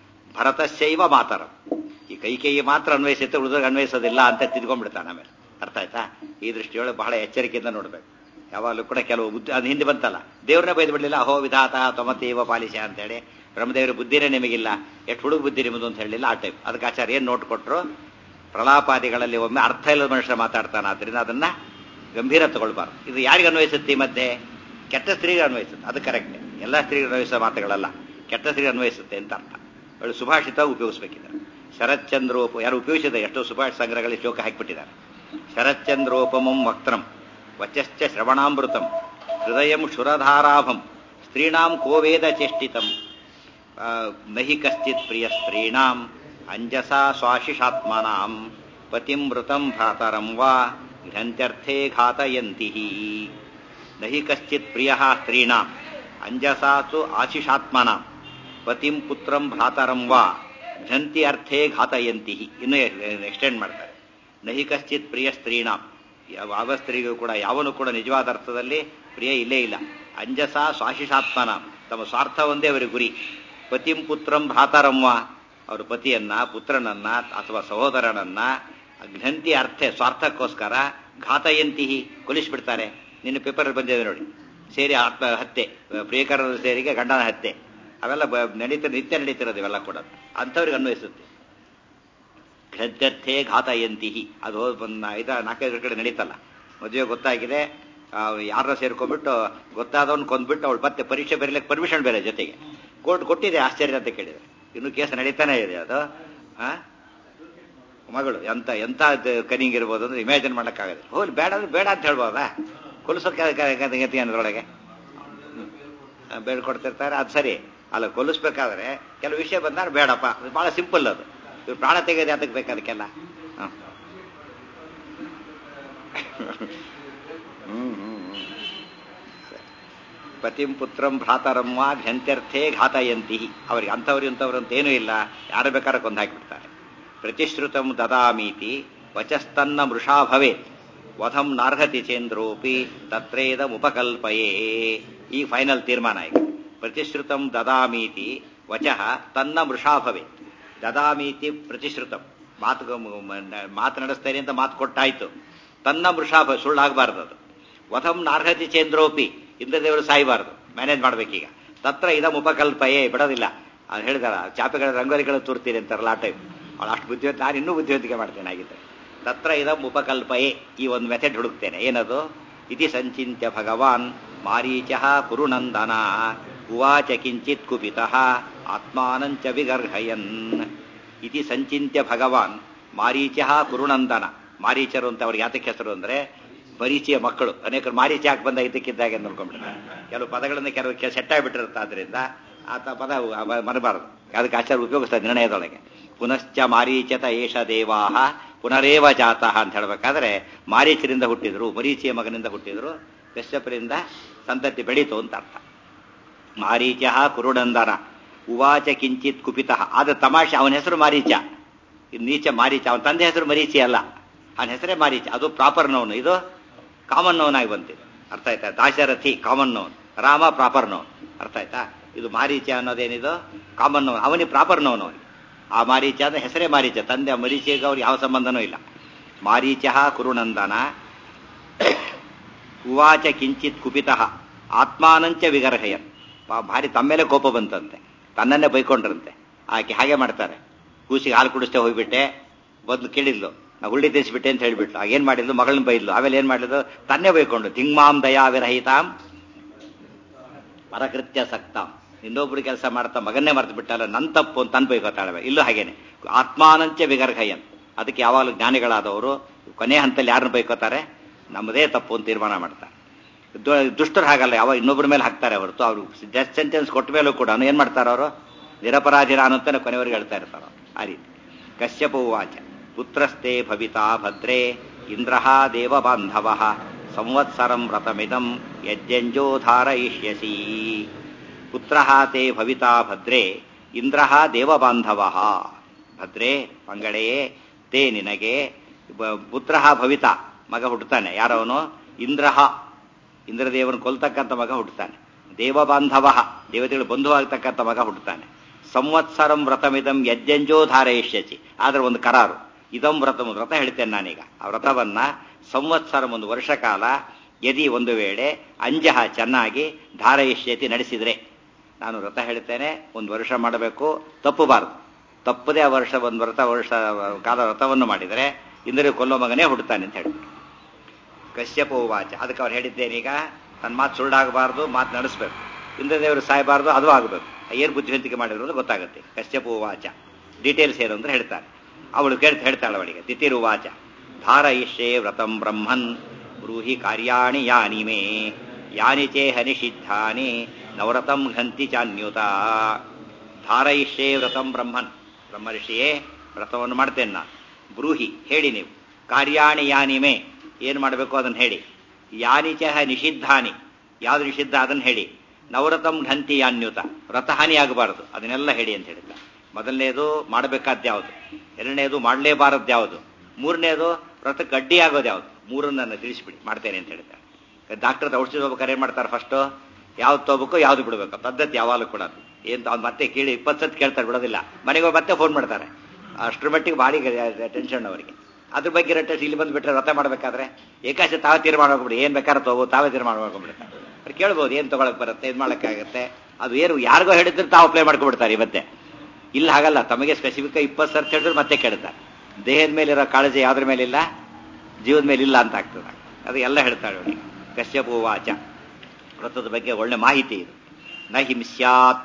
Speaker 1: ಭರತಶೈವ ಮಾತರ ಈ ಕೈಕೇಯಿ ಮಾತ್ರ ಅನ್ವಯಿಸುತ್ತೆ ಉಳಿದಾಗ ಅನ್ವಯಿಸೋದಿಲ್ಲ ಅಂತ ತಿದ್ಕೊಂಡ್ಬಿಡ್ತಾನೆ ಆಮೇಲೆ ಅರ್ಥ ಆಯ್ತಾ ಈ ದೃಷ್ಟಿಯೊಳಗೆ ಬಹಳ ಎಚ್ಚರಿಕೆಯಿಂದ ನೋಡ್ಬೇಕು ಯಾವಾಗಲೂ ಕೂಡ ಕೆಲವು ಬುದ್ಧಿ ಅದು ಹಿಂದೆ ಬಂತಲ್ಲ ದೇವ್ರನ್ನೇ ಬೈದು ಬಿಡಲಿಲ್ಲ ಅಹೋ ವಿಧಾತ ತೊಮತೀವ ಪಾಲಿಶ ಅಂತೇಳಿ ಬ್ರಹ್ಮದೇವರ ಬುದ್ಧಿನೇ ನಿಮಗಿಲ್ಲ ಎಷ್ಟು ಹುಡುಗ ಬುದ್ಧಿ ನಿಮ್ಮದು ಅಂತ ಹೇಳಿಲ್ಲ ಆ ಟೈಪ್ ಅದಕ್ಕೆ ಆಚಾರ್ಯ ಏನು ನೋಟ್ ಕೊಟ್ಟರು ಪ್ರಲಾಪಾದಿಗಳಲ್ಲಿ ಒಮ್ಮೆ ಅರ್ಥ ಇಲ್ಲದ ಮನುಷ್ಯ ಮಾತಾಡ್ತಾನೆ ಆದ್ರಿಂದ ಅದನ್ನ ಗಂಭೀರ ತಗೊಳ್ಬಾರ್ದು ಇದು ಯಾರಿಗೆ ಅನ್ವಯಿಸುತ್ತೆ ಈ ಮಧ್ಯೆ ಕೆಟ್ಟ ಸ್ತ್ರೀಗೆ ಅನ್ವಯಿಸುತ್ತೆ ಅದು ಕರೆಕ್ಟ್ ಎಲ್ಲ ಸ್ತ್ರೀಗೆ ಅನ್ವಯಿಸೋ ಮಾತುಗಳಲ್ಲ ಕೆಟ್ಟ ಸ್ತ್ರೀಗೆ ಅನ್ವಯಿಸುತ್ತೆ ಅಂತ ಅರ್ಥ ಒಳ್ಳೆ ಸುಭಾಷಿತ ಉಪಯೋಗಿಸ್ಬೇಕಿದ್ದಾರೆ ಶರತ್ಚಂದ್ರೋಪ ಯಾರು ಉಪಯೋಗಿಸಿದ ಎಷ್ಟೋ ಸುಭಾಷ್ ಸಂಗ್ರಹಗಳಲ್ಲಿ ಶ್ಲೋಕ ಹಾಕಿಬಿಟ್ಟಿದ್ದಾರೆ ಶರತ್ಚಂದ್ರೋಪಮಂ ವಕ್ತ್ರಂ ವಚಶ್ಚ ಶ್ರವಣಾಮೃತಂ ಹೃದಯಂ ಕ್ಷುರಧಾರಾಭಂ ಸ್ತ್ರೀಣಾಂ ಕೋ ವೇದ ಚೇಷ್ಟಿತಂ ಆ, ನಹಿ ಕಶ್ಚಿತ್ ಪ್ರಿಯ ಸ್ತ್ರೀಣಾಂ ಅಂಜಸಾ ಸ್ವಾಶಿಷಾತ್ಮನಾಂ ಪತಿಂ ಮೃತಂ ಭ್ರಾತರಂ ವಾ ಘಂತ್ಯರ್ಥೇ ಘಾತಯಂತಿ ನಹಿ ಕಶ್ಚಿತ್ ಪ್ರಿಯ ಸ್ತ್ರೀಣಾಂ ಅಂಜಸಾ ಸು ಆಶಿಷಾತ್ಮನಾಂ ಪತಿಂ ಪುತ್ರಂ ಭ್ರಾತರಂ ವಾ ಘಂತಿ ಅರ್ಥೇ ಘಾತಯಂತಿ ಇನ್ನು ಎಕ್ಸ್ಟೆಂಡ್ ಮಾಡ್ತಾರೆ ನಹಿ ಕಶ್ಚಿತ್ ಪ್ರಿಯ ಸ್ತ್ರೀಣಾಂ ಯಾವ ಸ್ತ್ರೀಗೂ ಕೂಡ ಯಾವನು ಕೂಡ ನಿಜವಾದ ಅರ್ಥದಲ್ಲಿ ಪ್ರಿಯ ಇಲ್ಲೇ ಇಲ್ಲ ಅಂಜಸ ಸ್ವಾಶಿಷಾತ್ಮನ ತಮ್ಮ ಸ್ವಾರ್ಥ ಒಂದೇ ಅವರಿಗೆ ಗುರಿ ಪತಿಂ ಪುತ್ರಂ ಭ್ರಾತರಮ್ಮ ಅವರು ಪತಿಯನ್ನ ಪುತ್ರನನ್ನ ಅಥವಾ ಸಹೋದರನನ್ನ ಘಂತಿ ಅರ್ಥೆ ಸ್ವಾರ್ಥಕ್ಕೋಸ್ಕರ ಘಾತಯಂತಿ ಕೊಲಿಸ್ಬಿಡ್ತಾರೆ ನಿನ್ನ ಪೇಪರ್ ಬಂದಿದೆ ನೋಡಿ ಸೇರಿ ಆತ್ಮ ಹತ್ಯೆ ಪ್ರಿಯಕರರ ಸೇರಿಗೆ ಗಂಡನ ಹತ್ಯೆ ಅವೆಲ್ಲ ಬ- ನಡೀತ ನಿತ್ಯ ನಡೀತಿರೋದು ಇವೆಲ್ಲ ಕೂಡ ಅಂಥವ್ರಿಗೆ ಅನ್ವಯಿಸುತ್ತೆ ಗದ್ಯರ್ಥೆ ಘಾತಯಂತಿ ಅದು ಒಂದು ಐದ ನಾಲ್ಕೈದು ಕಡೆ ನಡೀತಲ್ಲ ಮದುವೆ ಗೊತ್ತಾಗಿದೆ ಯಾರ ಸೇರ್ಕೊಂಡ್ಬಿಟ್ಟು ಗೊತ್ತಾದವನ್ ಕೊಂದ್ಬಿಟ್ಟು ಅವಳು ಮತ್ತೆ ಪರೀಕ್ಷೆ ಬರೀಲಿಕ್ಕೆ ಪರ್ಮಿಷನ್ ಬೇರೆ ಜೊತೆಗೆ ಕೋರ್ಟ್ ಕೊಟ್ಟಿದೆ ಆಶ್ಚರ್ಯ ಅಂತ ಕೇಳಿದ್ರೆ ಇನ್ನು ಕೇಸ್ ನಡೀತಾನೆ ಇದೆ ಅದು ಆ? ಮಗಳು ಎಂತ ಎಂತ ಕನಿಂಗ್ ಇರ್ಬೋದು ಅಂದ್ರೆ ಇಮ್ಯಾಜಿನ್ ಮಾಡಕ್ಕಾಗಲ್ಲ ಹೋಗ್ಲಿ ಬೇಡ ಅಂದ್ರೆ ಬೇಡ ಅಂತ ಹೇಳ್ಬೋದಾ ಕೊಲಿಸೋಕೆ ಗತಿ ಅನ್ನೋದ್ರೊಳಗೆ ಬೇಡ್ಕೊಡ್ತಿರ್ತಾರೆ ಅದು ಸರಿ ಅಲ್ಲ ಕೊಲಿಸ್ಬೇಕಾದ್ರೆ ಕೆಲವು ವಿಷಯ ಬಂದಾಗ ಬೇಡಪ್ಪ ಅದು ಬಹಳ ಸಿಂಪಲ್ ಅದು ಇವ್ರು ಪ್ರಾಣ ತೆಗೆಯೋದು ಯಾತಕ್ಕೆ ಬೇಕು ಅದಕ್ಕೆಲ್ಲ ಹ. ಹ್ಮ್ ಹ್ಮ್ ಹ್ಮ್. ಸರಿ. ಪತಿಂ ಪುತ್ರಂ ಭ್ರಾತರಂ ವಾ ಘಂತ್ಯರ್ಥೇ ಘಾತಯಂತಿ ಅವ್ರಿಗೆ ಅಂಥವ್ರು ಇಂಥವ್ರು ಅಂತ ಏನೂ ಇಲ್ಲ ಯಾರು ಬೇಕಾದ್ರೆ ಕೊಂದು ಹಾಕಿಬಿಡ್ತಾರೆ ಪ್ರತಿಶ್ರುತಂ ದದಾಮೀತಿ ವಚಸ್ತನ್ನ ಮೃಷಾ ಭವೇತ್ ವಧಂ ನಾರ್ಹತಿ ಚೇಂದ್ರೋಪಿ ತತ್ರೇದ ಉಪಕಲ್ಪಯೇ ಈ ಫೈನಲ್ ತೀರ್ಮಾನ ಈಗ ಪ್ರತಿಶ್ರುತಂ ದದಾಮೀತಿ ವಚಃ ತನ್ನ ಮೃಷಾ ಭವೇತ್ ದದಾಮೀತಿ ಪ್ರತಿಶ್ರುತಂ ಮಾತು ಮಾತು ನಡೆಸ್ತೇನೆ ಅಂತ ಮಾತು ಕೊಟ್ಟಾಯ್ತು ತನ್ನ ಮೃಷಾಭ ಸುಳ್ಳಾಗಬಾರ್ದು ಅದು ವಧಂ ನಾರ್ಹತಿ ಚೇಂದ್ರೋಪಿ ಇಂದ್ರದೇವರು ಸಾಯಬಾರದು ಮ್ಯಾನೇಜ್ ಮಾಡ್ಬೇಕೀಗ ತತ್ರ ಇದಂ ಉಪಕಲ್ಪಯೇ ಬಿಡೋದಿಲ್ಲ ಅದು ಹೇಳಿದಾರ ಚಾಪೆಗಳ ರಂಗೋಲಿಗಳು ತೋರ್ತೀರಿ ಅಂತಾರಲ್ಲ ಆ ಟೈಪ್ ಅವಳು ಅಷ್ಟು ಬುದ್ಧಿವಂತ ನಾನು ಇನ್ನೂ ಬುದ್ಧಿವಂತಿಕೆ ಮಾಡ್ತೇನೆ ಆಗಿದ್ದೆ ತತ್ರ ಇದಂ ಉಪಕಲ್ಪಯೇ ಈ ಒಂದು ಮೆಥಡ್ ಹುಡುಕ್ತೇನೆ ಏನದು ಇತಿ ಸಂಚಿತ್ಯ ಭಗವಾನ್ ಮಾರೀಚ ಕುರುನಂದನ ಉವಾಚ ಕಿಂಚಿತ್ ಕುಪಿತಃ ಆತ್ಮಾನಂಚ ವಿಗರ್ಹಯನ್ ಇತಿ ಸಂಚಿತ್ಯ ಭಗವಾನ್ ಮಾರೀಚ ಕುರುನಂದನ ಮಾರೀಚರು ಅಂತ ಅವ್ರಿಗೆ ಯಾತಕ್ಕೆ ಹೆಸರು ಅಂದ್ರೆ ಮರೀಚಿಯ ಮಕ್ಕಳು ಅನೇಕರು ಮಾರೀಚ ಯಾಕೆ ಬಂದ ಇದಕ್ಕಿದ್ದಾಗ ಅಂತ ಅನ್ಕೊಂಡ್ಬಿಡ್ತಾರೆ ಕೆಲವು ಪದಗಳನ್ನು ಕೆಲವು ಸೆಟ್ ಆಗಿಬಿಟ್ಟಿರುತ್ತೆ ಆದ್ರಿಂದ ಆತ ಪದ ಮರಬಾರದು ಅದಕ್ಕೆ ಆಚಾರ ಉಪಯೋಗಿಸ್ತಾರೆ ನಿರ್ಣಯದೊಳಗೆ ಪುನಶ್ಚ ಮಾರೀಚತ ಏಷ ದೇವಾಹ ಪುನರೇವ ಜಾತಃ ಅಂತ ಹೇಳ್ಬೇಕಾದ್ರೆ ಮಾರೀಚರಿಂದ ಹುಟ್ಟಿದ್ರು ಮರೀಚಿಯ ಮಗನಿಂದ ಹುಟ್ಟಿದ್ರು ಕಶ್ಯಪರಿಂದ ಸಂತತಿ ಬೆಳೀತು ಅಂತ ಅರ್ಥ ಮಾರೀಚ ಕುರುಡಂದನ ಉವಾಚ ಕಿಂಚಿತ್ ಕುಪಿತ ಆದ ತಮಾಷೆ ಅವನ ಹೆಸರು ಮಾರೀಚ ಇದು ನೀಚ ಮಾರೀಚ ಅವನ ತಂದೆ ಹೆಸರು ಮರೀಚಿ ಅಲ್ಲ ಅವನ ಹೆಸರೇ ಮಾರೀಚ ಅದು ಪ್ರಾಪರ್ ನೋನ್ ಇದು ಕಾಮನ್ ನೋನ್ ಆಗಿ ಬಂತಿದೆ ಅರ್ಥ ಆಯ್ತಾ Dasharathi common noun Rama proper noun ಅರ್ಥ ಆಯ್ತಾ ಇದು ಮಾರೀಚ ಅನ್ನೋದೇನಿದು ಕಾಮನ್ ನೋನ್ ಅವನಿಗೆ ಪ್ರಾಪರ್ ನೋನ್ ಅವನಿಗೆ ಆ ಮಾರೀಚ ಅಂದ್ರೆ ಹೆಸರೇ ಮಾರೀಚ ತಂದೆ ಮರೀಚಿಗೆ ಅವ್ರಿಗೆ ಯಾವ ಸಂಬಂಧನೂ ಇಲ್ಲ ಮಾರೀಚ ಕುರುನಂದನ ಉವಾಚ ಕಿಂಚಿತ್ ಕುಪಿತ ಆತ್ಮಾನಂಚ ವಿಗರ್ಹಯನ್ ಪಾ- ಭಾರಿ ತಮ್ಮೇಲೆ ಕೋಪ ಬಂತಂತೆ ತನ್ನನ್ನೇ ಬೈಕೊಂಡ್ರಂತೆ ಆಕೆ ಹಾಗೆ ಮಾಡ್ತಾರೆ ಕೂಸಿಗೆ ಹಾಲು ಕುಡಿಸ್ತೇ ಹೋಗ್ಬಿಟ್ಟೆ ಮೊದ್ಲು ಕೇಳಿದ್ಲು ನಾ ಹುಳ್ಳಿ ತಿನ್ಸ್ಬಿಟ್ಟೆ ಅಂತ ಹೇಳ್ಬಿಟ್ಲು ಆಗೇನ್ ಮಾಡಿದ್ಲು ಮಗಳನ್ನ ಬೈದ್ಲು ಆಮೇಲೆ ಏನ್ ಮಾಡಿದ್ಲು ತನ್ನೇ ಬೈಕೊಂಡು ಧಿಂಗ್ಮಾಂ ದಯಾ ವಿರಹಿತಾಂ ಪರಕೃತ್ಯ ಸಕ್ತಾಂ ಇನ್ನೊಬ್ರು ಕೆಲಸ ಮಾಡ್ತಾ ಮಗನ್ನೇ ಮರ್ತು ಬಿಟ್ಟಲ್ಲ ನನ್ ತಪ್ಪು ಅಂತ ತನ್ ಬೈಕೋತಾಳೆ ಇಲ್ಲೂ ಹಾಗೇನೆ ಆತ್ಮಾನಂಚ ವಿಗರ್ಹಯನ್ ಅದಕ್ಕೆ ಯಾವಾಗಲೂ ಜ್ಞಾನಿಗಳಾದವರು ಕೊನೆ ಹಂತಲ್ಲಿ ಯಾರನ್ನ ಬೈಕೋತಾರೆ ನಮ್ಮದೇ ತಪ್ಪು ಅಂತ ತೀರ್ಮಾನ ಮಾಡ್ತಾರೆ ದು- ದುಷ್ಟರು ಹಾಗಲ್ಲ ಯಾವ ಇನ್ನೊಬ್ಬರ ಮೇಲೆ ಹಾಕ್ತಾರೆ ಹೊರತು ಅವರು ಡೆತ್ ಸೆಂಟೆನ್ಸ್ ಕೊಟ್ಟ ಮೇಲೂ ಕೂಡ ಏನ್ ಮಾಡ್ತಾರ ಅವರು ನಿರಪರಾಧಿ ನಾನು ಅಂತಾನೆ ಕೊನೆಯವರೆಗೆ ಹೇಳ್ತಾ ಇರ್ತಾರ ಆ ರೀತಿ ಕಶ್ಯಪ ಉವಾಚ ಪುತ್ರಸ್ತೆ ಭವಿತಾ ಭದ್ರೇ ಇಂದ್ರ ದೇವ ಬಾಂಧವ ಸಂವತ್ಸರಂ ವ್ರತಮಿದಂ ಯಜ್ಜಂಜೋ ಧಾರಯಿಷ್ಯಸಿ ಪುತ್ರ ತೇ ಭವಿತಾ ಭದ್ರೇ ಇಂದ್ರ ದೇವ ಬಾಂಧವ ಭದ್ರೇ ಮಂಗಳೇ ತೇ ನಿನಗೆ ಪುತ್ರ ಭವಿತ ಮಗ ಹುಟ್ಟುತ್ತಾನೆ ಯಾರವನು ಇಂದ್ರ ಇಂದ್ರದೇವನ ಕೊಲ್ತಕ್ಕಂಥ ಮಗ ಹುಟ್ಟುತ್ತಾನೆ ದೇವ ಬಾಂಧವ ದೇವತೆಗಳು ಬಂಧುವಾಗ್ತಕ್ಕಂಥ ಮಗ ಹುಟ್ಟುತ್ತಾನೆ ಸಂವತ್ಸರಂ ವ್ರತಮಿದಂ ಯಜ್ಜಂಜೋ ಧಾರಯಿಷ್ಯಚಿ ಆದ್ರೆ ಒಂದು ಕರಾರು ಇದಂ ವ್ರತ ವ್ರತ ಹೇಳ್ತೇನೆ ನಾನೀಗ ಆ ವ್ರತವನ್ನ ಸಂವತ್ಸರಂ ಒಂದು ವರ್ಷ ಕಾಲ ಯದಿ ಒಂದು ವೇಳೆ ಅಂಜಹ ಚೆನ್ನಾಗಿ ಧಾರಯಿಷ್ಯತಿ ನಡೆಸಿದ್ರೆ ನಾನು ವ್ರತ ಹೇಳ್ತೇನೆ ಒಂದು ವರ್ಷ ಮಾಡಬೇಕು ತಪ್ಪಬಾರದು ತಪ್ಪದೇ ಆ ವರ್ಷ ಒಂದು ವ್ರತ ವರ್ಷ ಕಾಲ ವ್ರತವನ್ನು ಮಾಡಿದರೆ ಇಂದ್ರಿಯ ಕೊಲ್ಲೋ ಮಗನೇ ಹುಟ್ಟುತ್ತಾನೆ ಅಂತ ಹೇಳ್ಬಿಟ್ಟು ಕಶ್ಯಪ ಉವಾಚ ಅದಕ್ಕೆ ಅವ್ರು ಹೇಳಿದ್ದೇನೀಗ ನನ್ನ ಮಾತು ಸುಳ್ಳಾಗಬಾರ್ದು ಮಾತು ನಡೆಸಬೇಕು ಇಂದ್ರದೇವರು ಸಾಯಬಾರ್ದು ಅದು ಆಗಬೇಕು ಏನು ಬುದ್ಧಿವಂತಿಕೆ ಮಾಡಿದ್ರು ಅಂತ ಗೊತ್ತಾಗುತ್ತೆ ಕಶ್ಯಪ ಉವಾಚ ಡೀಟೇಲ್ಸ್ ಏನು ಅಂದ್ರೆ ಹೇಳ್ತಾರೆ ಅವಳು ಕೇಳ್ತಾ ಹೇಳ್ತಾಳೆ ಅವಳಿಗೆ ತಿಥಿರುವಾಚ ಧಾರಯಿಷ್ಯೆ ವ್ರತಂ ಬ್ರಹ್ಮನ್ ಬ್ರೂಹಿ ಕಾರ್ಯಾಣಿ ಯಾನಿ ಮೇ ಯಾನಿ ಚೇಹ ನಿಷಿದ್ಧಾನಿ ನವರತಂ ಘಂತಿ ಚಾನ್ಯುತ ಧಾರಯಿಷ್ಯೇ ವ್ರತಂ ಬ್ರಹ್ಮನ್ ಬ್ರಹ್ಮ ಋಷಿಯೇ ವ್ರತವನ್ನು ಮಾಡ್ತೇನೆ ನಾನು ಬ್ರೂಹಿ ಹೇಳಿ ನೀವು ಕಾರ್ಯಾಣಿ ಯಾನಿಮೆ ಏನು ಮಾಡಬೇಕು ಅದನ್ನು ಹೇಳಿ ಯಾನಿಚಹ ನಿಷಿದ್ಧಾನಿ ಯಾವುದು ನಿಷಿದ್ಧ ಅದನ್ನು ಹೇಳಿ ನವರತಂ ಘಂತಿ ಯಾನ್ಯುತ ವ್ರತಹಾನಿ ಆಗಬಾರದು ಅದನ್ನೆಲ್ಲ ಹೇಳಿ ಅಂತ ಹೇಳಿದ್ದ ಮೊದಲನೇದು ಮಾಡಬೇಕಾದ ಯಾವುದು ಎರಡನೇದು ಮಾಡಲೇಬಾರದ್ದು ಯಾವುದು ಮೂರನೇದು ವ್ರತಕ್ಕೆ ಅಡ್ಡಿ ಆಗೋದು ಯಾವುದು ಮೂರನ್ನು ನಾನು ತಿಳಿಸ್ಬಿಡಿ ಮಾಡ್ತೇನೆ ಅಂತ ಹೇಳಿದ್ದ ಡಾಕ್ಟರ್ ಔಷಧಿ ಹೋಗ್ಬೇಕಾರೆ ಏನು ಮಾಡ್ತಾರೆ ಫಸ್ಟು ಯಾವ್ದು ತಗೋಬೇಕು ಯಾವ್ದು ಬಿಡಬೇಕು ಪದ್ಧತಿ ಯಾವಾಗಲೂ ಕೂಡ ಏನು ಅವ್ನು ಮತ್ತೆ ಕೇಳಿ ಇಪ್ಪತ್ತು ಸತಿ ಕೇಳ್ತಾರೆ ಬಿಡೋದಿಲ್ಲ ಮನೆಗೆ ಹೋಗಿ ಮತ್ತೆ ಫೋನ್ ಮಾಡ್ತಾರೆ ಅಷ್ಟರ ಮಟ್ಟಿಗೆ ಭಾರಿ ಟೆನ್ಷನ್ ಅವರಿಗೆ ಅದ್ರ ಬಗ್ಗೆ ರಟ್ಟೆ ಇಲ್ಲಿ ಬಂದು ಬಿಟ್ಟರೆ ವ್ರತ ಮಾಡಬೇಕಾದ್ರೆ ಏಕಾಶಿ ತಾವೇ ತೀರ್ಮಾನ ಮಾಡ್ಬಿಡಿ ಏನು ಬೇಕಾದ್ರೆ ತಗೋ ತಾವೇ ತೀರ್ಮಾನ ಮಾಡ್ಕೊಂಡ್ಬಿಡ್ತಾರೆ ಅವ್ರು ಕೇಳ್ಬೋದು ಏನು ತಗೊಳಕ್ ಬರುತ್ತೆ ಇದು ಮಾಡೋಕ್ಕಾಗತ್ತೆ ಅದು ಏನು ಯಾರಿಗೋ ಹೇಳಿದ್ರೆ ತಾವು ಅಪ್ಲೈ ಮಾಡ್ಕೊಂಡ್ಬಿಡ್ತಾರೆ ಇವತ್ತೆ ಇಲ್ಲ ಹಾಗಲ್ಲ ತಮಗೆ ಸ್ಪೆಸಿಫಿಕ್ ಇಪ್ಪತ್ತು ಸರ್ತಿ ಹೇಳಿದ್ರೆ ಮತ್ತೆ ಕೇಳ್ತಾರೆ ದೇಹದ ಮೇಲಿರೋ ಕಾಳಜಿ ಯಾವ್ದ್ರ ಮೇಲಿಲ್ಲ ಜೀವದ ಮೇಲೆ ಇಲ್ಲ ಅಂತ ಆಗ್ತದೆ ಅದು ಎಲ್ಲ ಹೇಳ್ತಾಳೆ ಅವನಿಗೆ ಕಶ್ಯಪೋವಾಚ ವ್ರತದ ಬಗ್ಗೆ ಒಳ್ಳೆ ಮಾಹಿತಿ ಇದು ನ ಹಿಂಸ್ಯಾತ್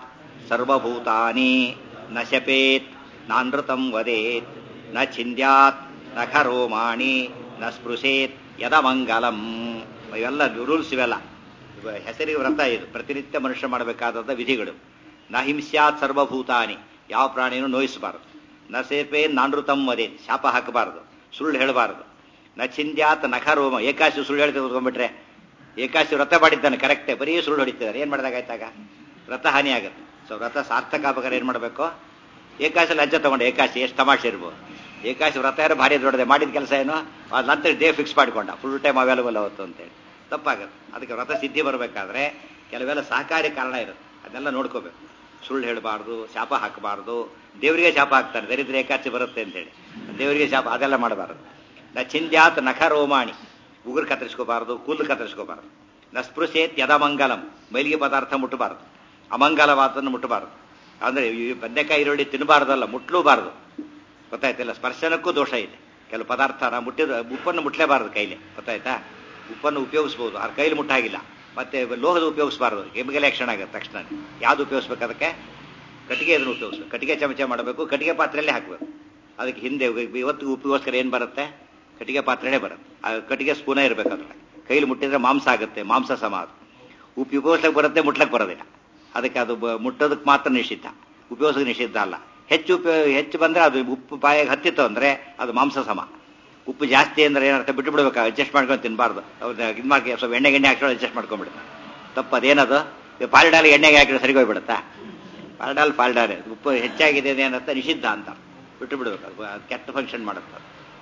Speaker 1: ಸರ್ವಭೂತಾನಿ ನ ಶಪೇತ್ ನಾನೃತಂ ವದೇತ್ ನ ಛಿಂದ್ಯಾತ್ ನ ಖರೋಮಾಣಿ ನ ಸ್ಪೃಶೇತ್ ಯದಮಂಗಲಂ ಇವೆಲ್ಲ ರೂಲ್ಸ್ ಇವೆಲ್ಲ ಹೆಸರಿಗೆ ವ್ರತ ಇದು ಪ್ರತಿನಿತ್ಯ ಮನುಷ್ಯ ಮಾಡಬೇಕಾದಂಥ ವಿಧಿಗಳು ನ ಹಿಂಸ್ಯಾತ್ ಸರ್ವಭೂತಾನಿ ಯಾವ ಪ್ರಾಣಿನೂ ನೋಯಿಸಬಾರದು ನ ಸೇಪೆ ನಾನೃತಂ ವದೇತ್ ಶಾಪ ಹಾಕಬಾರದು ಸುಳ್ಳು ಹೇಳಬಾರದು ನ ಛಿಂದ್ಯಾತ್ ನಖರೋಮ ಏಕಾಶಿ ಸುಳ್ಳು ಹೇಳ್ತಾ ಕೂತ್ಕೊಂಡ್ಬಿಟ್ರೆ ಏಕಾಶಿ ವ್ರತ ಮಾಡಿದ್ದಾನೆ ಕರೆಕ್ಟೇ ಬರೀ ಸುಳ್ಳು ಹೊಡಿತಿದ್ದಾರೆ ಏನು ಮಾಡಿದಾಗಾಯ್ತಾಗ ವ್ರತ ಹಾನಿ ಆಗುತ್ತೆ ಸೊ ವ್ರತ ಸಾರ್ಥಕ ಆಗ್ಬೇಕಾದ್ರೆ ಏನು ಮಾಡಬೇಕು ಏಕಾಶಿ ಲಂಚ ತಗೊಂಡೆ ಏಕಾಶಿ ಎಷ್ಟು ತಮಾಷೆ ಇರ್ಬೋದು ಏಕಾಶಿ ವ್ರತ ಯಾರು ಭಾರಿ ದೊಡ್ಡದೆ ಮಾಡಿದ ಕೆಲಸ ಏನು ಅದು ನಂತರ ಡೇ ಫಿಕ್ಸ್ ಮಾಡಿಕೊಂಡ ಫುಲ್ ಟೈಮ್ ಅವೈಲಬಲ್ ಅವತ್ತು ಅಂತೇಳಿ ತಪ್ಪಾಗುತ್ತೆ ಅದಕ್ಕೆ ವ್ರತ ಸಿದ್ಧಿ ಬರಬೇಕಾದ್ರೆ ಕೆಲವೆಲ್ಲ ಸಹಕಾರಿ ಕಾರಣ ಇರುತ್ತೆ ಅದನ್ನೆಲ್ಲ ನೋಡ್ಕೋಬೇಕು ಸುಳ್ಳು ಹೇಳಬಾರ್ದು ಶಾಪ ಹಾಕಬಾರ್ದು ದೇವರಿಗೆ ಶಾಪ ಹಾಕ್ತಾರೆ ದರಿದ್ರ ಏಕಾಚಿ ಬರುತ್ತೆ ಅಂತೇಳಿ ದೇವರಿಗೆ ಶಾಪ ಅದೆಲ್ಲ ಮಾಡಬಾರ್ದು ನ ಚಿಂದ್ಯಾತ್ ನಖ ರೋಮಾಣಿ ಉಗುರು ಕತ್ತರಿಸ್ಕೋಬಾರ್ದು ಕೂದಲು ಕತ್ತರಿಸ್ಕೋಬಾರ್ದು ನ ಸ್ಪೃಶೇತ್ ಯದಮಂಗಲಂ ಮೈಲಿಗೆ ಪದಾರ್ಥ ಮುಟ್ಟಬಾರ್ದು ಅಮಂಗಲವಾದನ್ನು ಮುಟ್ಟಬಾರ್ದು ಅಂದ್ರೆ ಈ ಬದನೆಕಾಯಿ ಈರುಳ್ಳಿ ತಿನ್ನಬಾರ್ದಲ್ಲ ಮುಟ್ಲೂಬಾರ್ದು ಗೊತ್ತಾಯ್ತಿಲ್ಲ ಸ್ಪರ್ಶನಕ್ಕೂ ದೋಷ ಇದೆ ಕೆಲವು ಪದಾರ್ಥನ ಮುಟ್ಟಿದ ಉಪ್ಪನ್ನು ಮುಟ್ಲೇಬಾರದು ಕೈಲಿ ಗೊತ್ತಾಯ್ತಾ ಉಪ್ಪನ್ನು ಉಪಯೋಗಿಸ್ಬೋದು ಆ ಕೈಲಿ ಮುಟ್ಟಾಗಿಲ್ಲ ಮತ್ತೆ ಲೋಹದ ಉಪಯೋಗಿಸಬಾರ್ದು ಕೆಮಿಕಲ್ ಆಕ್ಷನ್ ಆಗುತ್ತೆ ತಕ್ಷಣ ಯಾವ್ದು ಉಪಯೋಗಿಸ್ಬೇಕು ಅದಕ್ಕೆ ಕಟ್ಟಿಗೆ ಇದನ್ನು ಉಪಯೋಗಿಸ್ಬೇಕು ಕಟ್ಟಿಗೆ ಚಮಚ ಮಾಡಬೇಕು ಕಟ್ಟಿಗೆ ಪಾತ್ರೆಯಲ್ಲೇ ಹಾಕಬೇಕು ಅದಕ್ಕೆ ಹಿಂದೆ ಇವತ್ತು ಉಪಯೋಗಿಸ್ಕರ ಏನು ಬರುತ್ತೆ ಕಟ್ಟಿಗೆ ಪಾತ್ರೆನೇ ಬರುತ್ತೆ ಆ ಕಟ್ಟಿಗೆ ಸ್ಪೂನೇ ಇರಬೇಕು ಅದ್ರಲ್ಲಿ ಕೈಲಿ ಮುಟ್ಟಿದ್ರೆ ಮಾಂಸ ಆಗುತ್ತೆ ಮಾಂಸ ಸಮ ಅದು ಉಪ್ಪು ಉಪಯೋಗಿಸ್ಲಿಕ್ಕೆ ಬರುತ್ತೆ ಮುಟ್ಲಕ್ಕೆ ಬರೋದಿಲ್ಲ ಅದಕ್ಕೆ ಅದು ಮುಟ್ಟೋದಕ್ಕೆ ಮಾತ್ರ ನಿಷಿದ್ಧ ಉಪಯೋಗಿಸೋಕೆ ನಿಷಿದ್ಧ ಅಲ್ಲ ಹೆಚ್ಚು ಉಪಯೋಗ ಹೆಚ್ಚು ಬಂದರೆ ಅದು ಉಪ್ಪು ಬಾಯಿಗೆ ಹತ್ತಿತ್ತು ಅಂದರೆ ಅದು ಮಾಂಸ ಸಮ ಉಪ್ಪು ಜಾಸ್ತಿ ಅಂದ್ರೆ ಏನರ್ಥ ಬಿಟ್ಟು ಬಿಡ್ಬೇಕು ಅಡ್ಜಸ್ಟ್ ಮಾಡ್ಕೊಂಡು ತಿನ್ನಬಾರ್ದು ಇದು ಮಾಡಿ ಸ್ವಲ್ಪ ಎಣ್ಣೆ ಗೆಣ್ಣೆ ಹಾಕೊಂಡು ಅಡ್ಜಸ್ಟ್ ಮಾಡ್ಕೊಂಡ್ಬಿಡುತ್ತೆ ತಪ್ಪು ಅದೇನದು ಪಾಲ್ಡಾಲ್ ಎಣ್ಣೆಗೆ ಹಾಕಿದ್ರೆ ಸರಿ ಹೋಗ್ಬಿಡುತ್ತಾ ಪಾಲ್ಡಾಲ್ ಪಾಲ್ಡಾಲ್ ಉಪ್ಪು ಹೆಚ್ಚಾಗಿದೆ ಏನಂತ ನಿಷಿದ್ಧ ಅಂತ ಬಿಟ್ಟು ಬಿಡ್ಬೇಕು ಅದು ಕೆಟ್ಟ ಫಂಕ್ಷನ್ ಮಾಡುತ್ತೆ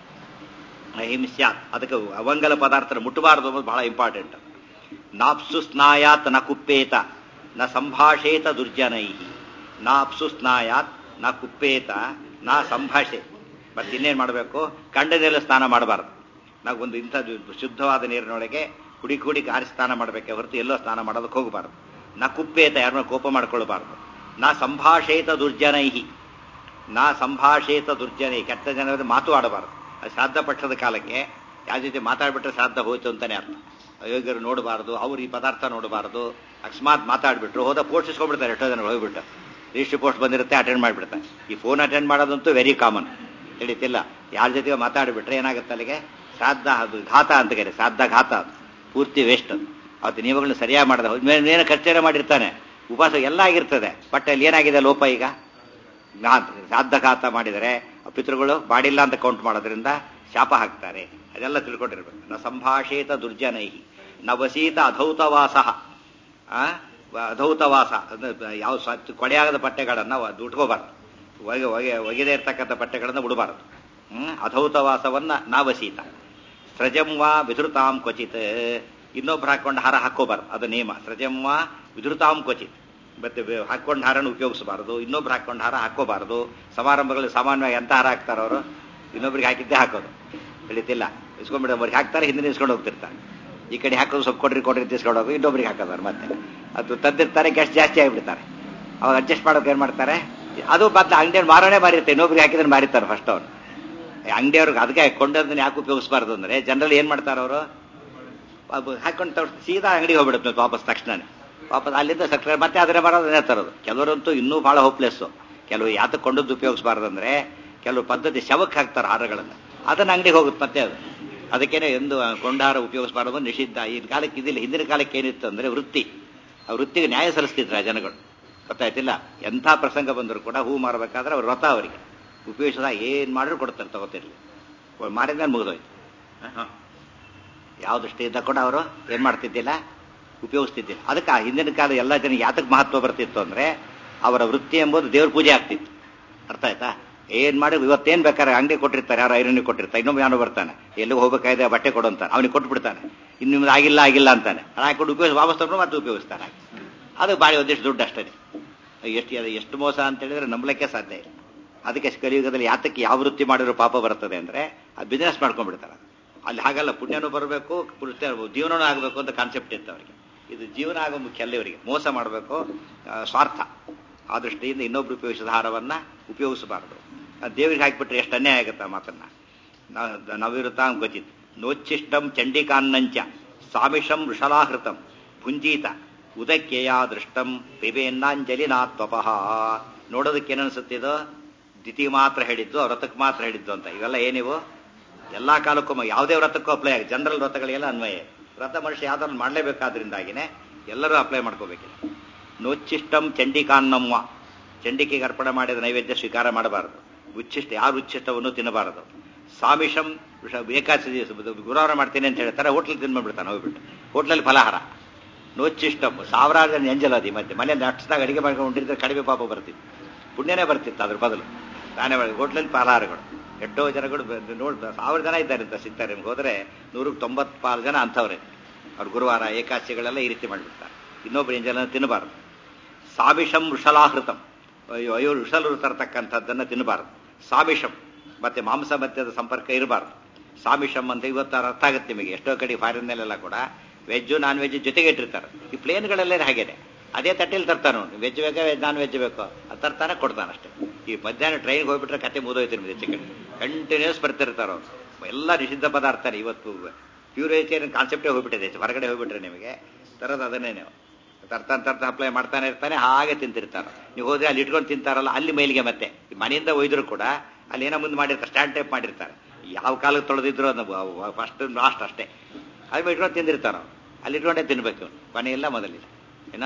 Speaker 1: ಅಹಿಂಸ್ಯ ಅದಕ್ಕೆ ಅವಂಗಲ ಪದಾರ್ಥ ಮುಟ್ಟಬಾರದು ಅನ್ನೋದು ಬಹಳ ಇಂಪಾರ್ಟೆಂಟ್ ನಾಪ್ಸು ಸ್ನಾಯಾತ್ ನ ಕುಪ್ಪೇತ ನ ಸಂಭಾಷೇತ ದುರ್ಜನೈ ನಾಪ್ಸು ಸ್ನಾಯಾತ್ ನ ಕುಪ್ಪೇತ ನ ಸಂಭಾಷೆ ಮತ್ತೆ ಇನ್ನೇನು ಮಾಡಬೇಕು ಕಂಡನೆಲ್ಲ ಸ್ನಾನ ಮಾಡಬಾರ್ದು ನಾವು ಒಂದು ಇಂಥದ್ದು ಶುದ್ಧವಾದ ನೀರಿನೊಳಗೆ ಕುಡಿ ಕುಡಿ ಆರಿ ಸ್ನಾನ ಮಾಡಬೇಕೆ ಹೊರತು ಎಲ್ಲೋ ಸ್ನಾನ ಮಾಡೋದಕ್ಕೆ ಹೋಗಬಾರ್ದು ನ ಕುಪ್ಪೇತ ಯಾರನ್ನ ಕೋಪ ಮಾಡ್ಕೊಳ್ಬಾರ್ದು ನಾ ಸಂಭಾಷೇತ ದುರ್ಜನೈಹಿ ನಾ ಸಂಭಾಷೇತ ದುರ್ಜನೈ ಕೆಟ್ಟ ಜನರ ಮಾತು ಆಡಬಾರ್ದು ಅದು ಶ್ರಾದ್ದ ಪಕ್ಷದ ಕಾಲಕ್ಕೆ ಯಾವ ಜೊತೆ ಮಾತಾಡ್ಬಿಟ್ರೆ ಶ್ರಾದ್ದ ಹೋಯ್ತು ಅಂತಾನೆ ಅರ್ಥ ಅಯೋಗ್ಯರು ನೋಡಬಾರ್ದು ಅವ್ರು ಈ ಪದಾರ್ಥ ನೋಡಬಾರ್ದು ಅಕಸ್ಮಾತ್ ಮಾತಾಡ್ಬಿಟ್ರು ಹೋದ ಪೋಸ್ಟ್ ಇಸ್ಕೊಂಡ್ಬಿಡ್ತಾರೆ ಎಷ್ಟೋ ಜನ ಹೋಗ್ಬಿಟ್ಟು ರಿಜಿಸ್ಟ್ರಿ ಪೋಸ್ಟ್ ಬಂದಿರುತ್ತೆ ಅಟೆಂಡ್ ಮಾಡಿಬಿಡ್ತಾರೆ ಈ ಫೋನ್ ಅಟೆಂಡ್ ಮಾಡೋದಂತೂ ವೆರಿ ಕಾಮನ್ ತಿಳಿತಿಲ್ಲ ಯಾರ ಜೊತೆಗೆ ಮಾತಾಡಿಬಿಟ್ರೆ ಏನಾಗುತ್ತೆ ಅಲ್ಲಿಗೆ ಶ್ರಾದ್ದ ಅದು ಘಾತ ಅಂತ ಕರೆ ಶ್ರಾದ್ದ ಘಾತ ಅದು ಪೂರ್ತಿ ವೇಸ್ಟ್ ಅದು ಅವತ್ತು ನಿಯಮಗಳನ್ನ ಸರಿಯಾಗಿ ಮಾಡಿದ ಏನು ಕರ್ತವ್ಯ ಮಾಡಿರ್ತಾನೆ ಉಪವಾಸ ಎಲ್ಲ ಆಗಿರ್ತದೆ ಬಟ್ ಅಲ್ಲಿ ಏನಾಗಿದೆ ಲೋಪ ಈಗ ಶ್ರಾದ್ದ ಘಾತ ಮಾಡಿದರೆ ಪಿತೃಗಳು ಮಾಡಿಲ್ಲ ಅಂತ ಕೌಂಟ್ ಮಾಡೋದ್ರಿಂದ ಶಾಪ ಹಾಕ್ತಾರೆ ಅದೆಲ್ಲ ತಿಳ್ಕೊಂಡಿರ್ಬೇಕು ನ ಸಂಭಾಷೇತ ದುರ್ಜನೈಹಿ ನ ವಸೀತ ಅಧೌತವಾಸ ಅಧೌತವಾಸ ಯಾವ ಕೊಳೆಯಾಗದ ಬಟ್ಟೆಗಳನ್ನು ಉಟ್ಕೋಬಾರ್ದು ಒಗೆ ಒಗೆ ಒಗೆದೇ ಇರ್ತಕ್ಕಂಥ ಬಟ್ಟೆಗಳನ್ನು ಉಡಬಾರದು ಹ್ಮ್ ಅಧೌತವಾಸವನ್ನ ನಾವಸೀತ ಸೃಜಂವಾ ವಿಧೃತಾಂ ಕ್ವಚಿತ್ ಇನ್ನೊಬ್ರು ಹಾಕೊಂಡು ಹಾರ ಹಾಕೋಬಾರ್ದು ಅದು ನಿಯಮ ಸೃಜಂವಾ ವಿಧೃತಾಂ ಕ್ವಚಿತ್ ಮತ್ತೆ ಹಾಕೊಂಡು ಹಾರನ್ನು ಉಪಯೋಗಿಸಬಾರದು ಇನ್ನೊಬ್ರು ಹಾಕೊಂಡು ಹಾರ ಹಾಕೋಬಾರದು ಸಮಾರಂಭಗಳಲ್ಲಿ ಸಾಮಾನ್ಯವಾಗಿ ಎಂತ ಹಾರ ಹಾಕ್ತಾರೆ ಅವರು ಇನ್ನೊಬ್ರಿಗೆ ಹಾಕಿದ್ದೇ ಹಾಕೋದು ತಿಳಿತಿಲ್ಲ ಇಸ್ಕೊಂಡ್ಬಿಡ ಅವ್ರಿಗೆ ಹಾಕ್ತಾರೆ ಹಿಂದಿನ ಇಸ್ಕೊಂಡು ಹೋಗ್ತಿರ್ತಾರೆ ಈ ಕಡೆ ಹಾಕೋದು ಸ್ವಲ್ಪ ಕೊಡ್ರಿ ಕೊಡ್ರಿ ತಿಸ್ಕೊಂಡು ಹೋಗಿ ಇನ್ನೊಬ್ರಿಗೆ ಹಾಕೋದಾರೆ ಮತ್ತೆ ಅದು ತಂದಿರ್ತಾರೆ ಗ್ಯಾಸ್ ಜಾಸ್ತಿ ಆಗಿಬಿಡ್ತಾರೆ ಅವಾಗ ಅಡ್ಜಸ್ಟ್ ಮಾಡೋಕೆ ಏನು ಮಾಡ್ತಾರೆ ಅದು ಬದಲು ಅಂಗಡಿಯವ್ರು ಮಾರೋನೇ ಮಾರಿರ್ತಾರೆ ಇನ್ನೊಬ್ರಿಗೆ ಹಾಕಿದ್ರೆ ಮಾರಿರ್ತಾರೆ ಫಸ್ಟ್ ಅವ್ರು ಅಂಗಡಿಯವ್ರಿಗೆ ಅದಕ್ಕೆ ಕೊಂಡದನ್ನ ಯಾಕೆ ಉಪಯೋಗಿಸಬಾರ್ದು ಅಂದ್ರೆ ಜನರಲ್ ಏನ್ ಮಾಡ್ತಾರೆ ಅವರು ಹಾಕೊಂಡು ತಗೊಂಡು ಸೀದಾ ಅಂಗಡಿಗೆ ಹೋಗ್ಬಿಡುತ್ತೆ ವಾಪಸ್ ತಕ್ಷಣ ವಾಪಸ್ ಅಲ್ಲಿಂದ ಸಕ್ಕರೆ ಮತ್ತೆ ಅದನ್ನೇ ಬರೋದನ್ನೇ ತರೋದು ಕೆಲವರಂತೂ ಇನ್ನೂ ಬಹಳ ಹೋಪ್ಲೆಸ್ಸು ಕೆಲವು ಯಾತಕ್ಕೆ ಕೊಂಡದ್ದು ಉಪಯೋಗಿಸಬಾರ್ದು ಅಂದ್ರೆ ಕೆಲವು ಪದ್ಧತಿ ಶವಕ್ಕೆ ಹಾಕ್ತಾರೆ ಹಾರಗಳನ್ನು ಅದನ್ನ ಅಂಗಡಿಗೆ ಹೋಗುತ್ತೆ ಮತ್ತೆ ಅದು ಅದಕ್ಕೇನೆ ಎಂದು ಕೊಂಡಾರ ಉಪಯೋಗಿಸಬಾರದು ನಿಷಿದ್ಧ ಈ ಕಾಲಕ್ಕೆ ಇದಿಲ್ಲ ಹಿಂದಿನ ಕಾಲಕ್ಕೆ ಏನಿತ್ತು ಅಂದ್ರೆ ವೃತ್ತಿ ಆ ವೃತ್ತಿಗೆ ನ್ಯಾಯ ಸಲ್ಲಿಸ್ತಿದ್ರು ಆ ಜನಗಳು ಗೊತ್ತಾಯ್ತಿಲ್ಲ ಎಂಥ ಪ್ರಸಂಗ ಬಂದರೂ ಕೂಡ ಹೂ ಮಾರಬೇಕಾದ್ರೆ ಅವ್ರ ವ್ರತ ಅವರಿಗೆ ಉಪಯೋಗಿಸಿದ ಏನ್ ಮಾಡಿದ್ರು ಕೊಡ್ತಾರೆ ತಗೋತಿರ್ಲಿ ಮಾರಿದ್ಮೇಲೆ ಮುಗಿದೋಯ್ತು ಯಾವ ದೃಷ್ಟಿಯಿಂದ ಕೂಡ ಅವರು ಏನ್ ಮಾಡ್ತಿದ್ದಿಲ್ಲ ಉಪಯೋಗಿಸ್ತಿದ್ದಿಲ್ಲ ಅದಕ್ಕೆ ಆ ಹಿಂದಿನ ಕಾಲ ಎಲ್ಲ ಜನ ಯಾತಕ್ಕೆ ಮಹತ್ವ ಬರ್ತಿತ್ತು ಅಂದ್ರೆ ಅವರ ವೃತ್ತಿ ಎಂಬುದು ದೇವ್ರ ಪೂಜೆ ಆಗ್ತಿತ್ತು ಅರ್ಥ ಆಯ್ತಾ ಏನ್ ಮಾಡಿ ಇವತ್ತೇನ್ ಬೇಕಾದ್ರೆ ಅಂಗಡಿ ಕೊಟ್ಟಿರ್ತಾರೆ ಯಾರು ಐರನ್ನಿಗೆ ಕೊಟ್ಟಿರ್ತಾರೆ ಇನ್ನೊಬ್ಬ ಯಾರೋ ಬರ್ತಾನೆ ಎಲ್ಲಿಗೆ ಹೋಗ್ಬೇಕಾಗಿದೆ ಬಟ್ಟೆ ಕೊಡು ಅಂತಾನೆ ಅವನಿಗೆ ಕೊಟ್ಬಿಡ್ತಾನೆ ಇನ್ನು ನಿಮ್ದು ಆಗಿಲ್ಲ ಆಗಿಲ್ಲ ಅಂತಾನೆ ಹಾಕೊಂಡು ಉಪಯೋಗಿಸಿ ವಾಪಸ್ ತಗೊಂಡು ಮತ್ತೆ ಉಪಯೋಗಿಸ್ತಾನೆ ಅದು ಬಾಳಿ ಒಂದಿಷ್ಟು ದುಡ್ಡು ಅಷ್ಟೇ ಎಷ್ಟು ಅದು ಎಷ್ಟು ಮೋಸ ಅಂತ ಹೇಳಿದ್ರೆ ನಂಬಲಿಕ್ಕೆ ಸಾಧ್ಯ ಇಲ್ಲ ಅದಕ್ಕೆ ಕಲಿಯುಗದಲ್ಲಿ ಯಾತಕ್ಕೆ ಯಾವ ವೃತ್ತಿ ಮಾಡಿರೋ ಪಾಪ ಬರ್ತದೆ ಅಂದ್ರೆ ಆ ಬಿಸ್ನೆಸ್ ಮಾಡ್ಕೊಂಡ್ಬಿಡ್ತಾರೆ ಅಲ್ಲಿ ಹಾಗಲ್ಲ ಪುಣ್ಯನೂ ಬರಬೇಕು ಜೀವನನೂ ಆಗಬೇಕು ಅಂತ ಕಾನ್ಸೆಪ್ಟ್ ಇತ್ತು ಅವರಿಗೆ ಇದು ಜೀವನ ಆಗೋ ಮುಖ್ಯ ಅಲ್ಲ ಇವರಿಗೆ ಮೋಸ ಮಾಡಬೇಕು ಸ್ವಾರ್ಥ ಆ ದೃಷ್ಟಿಯಿಂದ ಇನ್ನೊಬ್ರು ಉಪಯೋಗಿಸಿದ ಆಹಾರವನ್ನ ಉಪಯೋಗಿಸಬಾರದು ದೇವರಿಗೆ ಹಾಕಿಬಿಟ್ರೆ ಎಷ್ಟು ಅನ್ಯಾಯ ಆಗುತ್ತೆ ಆ ಮಾತನ್ನ ನವಿರುತ ಗೊತ್ತಿತ್ತು ನೋಚ್ಚಿಷ್ಟಂ ಚಂಡಿಕಾನ್ನಂಚ ಸಾಮಿಷಂ ವೃಷಲಾಹೃತಂ ಭುಂಜೀತ ಉದಕ್ಕೆಯ ದೃಷ್ಟಂ ಪಿಬೇನ್ನಾಂಜಲಿನಾತ್ವಪಃ ನೋಡೋದಕ್ಕೆ ಏನನ್ಸುತ್ತಿದೋ ದಿತಿ ಮಾತ್ರ ಹೇಳಿದ್ದು ವ್ರತಕ್ಕೆ ಮಾತ್ರ ಹೇಳಿದ್ದು ಅಂತ ಇವೆಲ್ಲ ಏನಿವು ಎಲ್ಲಾ ಕಾಲಕ್ಕೂ ಯಾವುದೇ ವ್ರತಕ್ಕೂ ಅಪ್ಲೈ ಆಗಿ ಜನರಲ್ ವ್ರತಗಳಿಗೆಲ್ಲ ಅನ್ವಯ ವ್ರತ ಮನುಷ್ಯ ಯಾವ್ದಾದ್ರು ಮಾಡಲೇಬೇಕಾದ್ರಿಂದಾಗಿನೇ ಎಲ್ಲರೂ ಅಪ್ಲೈ ಮಾಡ್ಕೋಬೇಕಿಲ್ಲ ನೋಚ್ಚಿಷ್ಟಂ ಚಂಡಿಕಾನ್ನಮ್ಮ ಚಂಡಿಕೆಗೆ ಅರ್ಪಣೆ ಮಾಡಿದ ನೈವೇದ್ಯ ಸ್ವೀಕಾರ ಮಾಡಬಾರದು ಉಚ್ಚಿಷ್ಟ ಯಾರು ಉಚ್ಚಿಷ್ಟವನ್ನು ತಿನ್ನಬಾರದು ಸಾಮಿಷಂ ಏಕಾದಶಿ ಗುರುವಾರ ಮಾಡ್ತೀನಿ ಅಂತ ಹೇಳ್ತಾರೆ ಹೋಟ್ಲ್ ತಿನ್ಬಿಡ್ತಾನೆ ಹೋಗ್ಬಿಟ್ಟು ಹೋಟ್ಲಲ್ಲಿ ಫಲಹಾರ ನೋಚ್ಚಿಷ್ಟಂ ಸಾವಿರಾರು ಜನ ಎಂಜಲದಿ ಮತ್ತೆ ಮನೆ ನಟ್ಸ್ದಾಗ ಅಡಿಗೆ ಮಾಡ್ಕೊಂಡು ಹೊಂಟಿದ್ರೆ ಕಡಿಮೆ ಪಾಪ ಬರ್ತಿತ್ತು ಪುಣ್ಯನೇ ಬರ್ತಿತ್ತು ಅದ್ರ ಬದಲು ತಾನೇ ಹೋಟ್ಲಲ್ಲಿ ಫಲಹಾರಗಳು ಎಷ್ಟೋ ಜನಗಳು ನೋಡ್ ಸಾವಿರ ಜನ ಇದ್ದಾರೆ ಅಂತ ಸಿಗ್ತಾರೆ ನಿಮ್ಗೆ ಹೋದ್ರೆ ನೂರಕ್ಕೆ ತೊಂಬತ್ತಾರು ಜನ ಅಂಥವ್ರೆ ಅವ್ರು ಗುರುವಾರ ಏಕಾದಶಿಗಳೆಲ್ಲ ಈ ರೀತಿ ಮಾಡಿಬಿಡ್ತಾರೆ ಇನ್ನೊಬ್ರು ಎಂಜಲನ್ನು ತಿನ್ನಬಾರದು ಸಾಮಿಷಂ ವೃಷಲಾಹೃತಂ ಅಯ್ಯೋ ಅಯ್ಯೋ ವೃಷಲು ತರತಕ್ಕಂಥದ್ದನ್ನು ತಿನ್ನಬಾರದು ಸಾಮಿಷಂ ಮತ್ತೆ ಮಾಂಸ ಮಧ್ಯದ ಸಂಪರ್ಕ ಇರಬಾರ್ದು ಸಾಮಿಷಂ ಅಂತ ಇವತ್ತು ಅರ್ಥ ಆಗುತ್ತೆ ನಿಮಗೆ ಎಷ್ಟೋ ಕಡೆ ಫಾರಿನ್ನಲ್ಲೆಲ್ಲ ಕೂಡ ವೆಜ್ಜು ನಾನ್ ವೆಜ್ ಜೊತೆಗೆ ಇಟ್ಟಿರ್ತಾರೆ ಈ ಪ್ಲೇನ್ಗಳಲ್ಲೇ ಹಾಗೇನೆ ಅದೇ ತಟ್ಟೆಲಿ ತರ್ತಾನೆ ಅವನು ವೆಜ್ ಬೇಕಾ ನಾನ್ ವೆಜ್ ಬೇಕೋ ಅದು ತರ್ತಾನೆ ಕೊಡ್ತಾನೆ ಅಷ್ಟೇ ಈ ಮಧ್ಯಾಹ್ನ ಟ್ರೈನ್ಗೆ ಹೋಗ್ಬಿಟ್ರೆ ಕತೆ ಮುದೋಯ್ತು ನಿಮ್ಗೆ ಹೆಚ್ಚು ಕಡೆ ಕಂಟಿನ್ಯೂಸ್ ಬರ್ತಿರ್ತಾರೆ ಅವ್ರು ಎಲ್ಲ ನಿಷಿದ್ಧ ಪದಾರ್ಥನೇ ಇವತ್ತು ಪ್ಯೂರ್ ವೆಜಿಟೇರಿಯನ್ ಕಾನ್ಸೆಪ್ಟೇ ಹೋಗ್ಬಿಟ್ಟಿದೆ ಹೊರಗಡೆ ಹೋಗ್ಬಿಟ್ರೆ ನಿಮಗೆ ತರೋದು ಅದನ್ನೇ ನೀವು ತರ್ತಾನೆ ತರ್ತಾ ಅಪ್ಲೈ ಮಾಡ್ತಾನೆ ಇರ್ತಾನೆ ಹಾಗೆ ತಿಂತಿರ್ತಾರೆ ನೀವು ಹೋದ್ರೆ ಅಲ್ಲಿ ಇಟ್ಕೊಂಡು ತಿಂತಾರಲ್ಲ ಅಲ್ಲಿ ಮೇಲಿಗೆ ಮತ್ತೆ ಮನೆಯಿಂದ ಒಯ್ದ್ರು ಕೂಡ ಅಲ್ಲಿ ಏನೋ ಮುಂದೆ ಮಾಡಿರ್ತಾರೆ ಸ್ಟ್ಯಾಂಡ್ ಟೈಪ್ ಮಾಡಿರ್ತಾರೆ ಯಾವ ಕಾಲಕ್ಕೆ ತೊಳೆದಿದ್ರು ಅದು ಫಸ್ಟ್ ಲಾಸ್ಟ್ ಅಷ್ಟೇ ಅದು ಇಟ್ಕೊಂಡು ತಿಂದಿರ್ತಾರ ಅಲ್ಲಿ ಇಟ್ಕೊಂಡೇ ತಿನ್ಬೇಕು ಕೊನೆಯಿಲ್ಲ ಮೊದಲಿಲ್ಲ ಏನ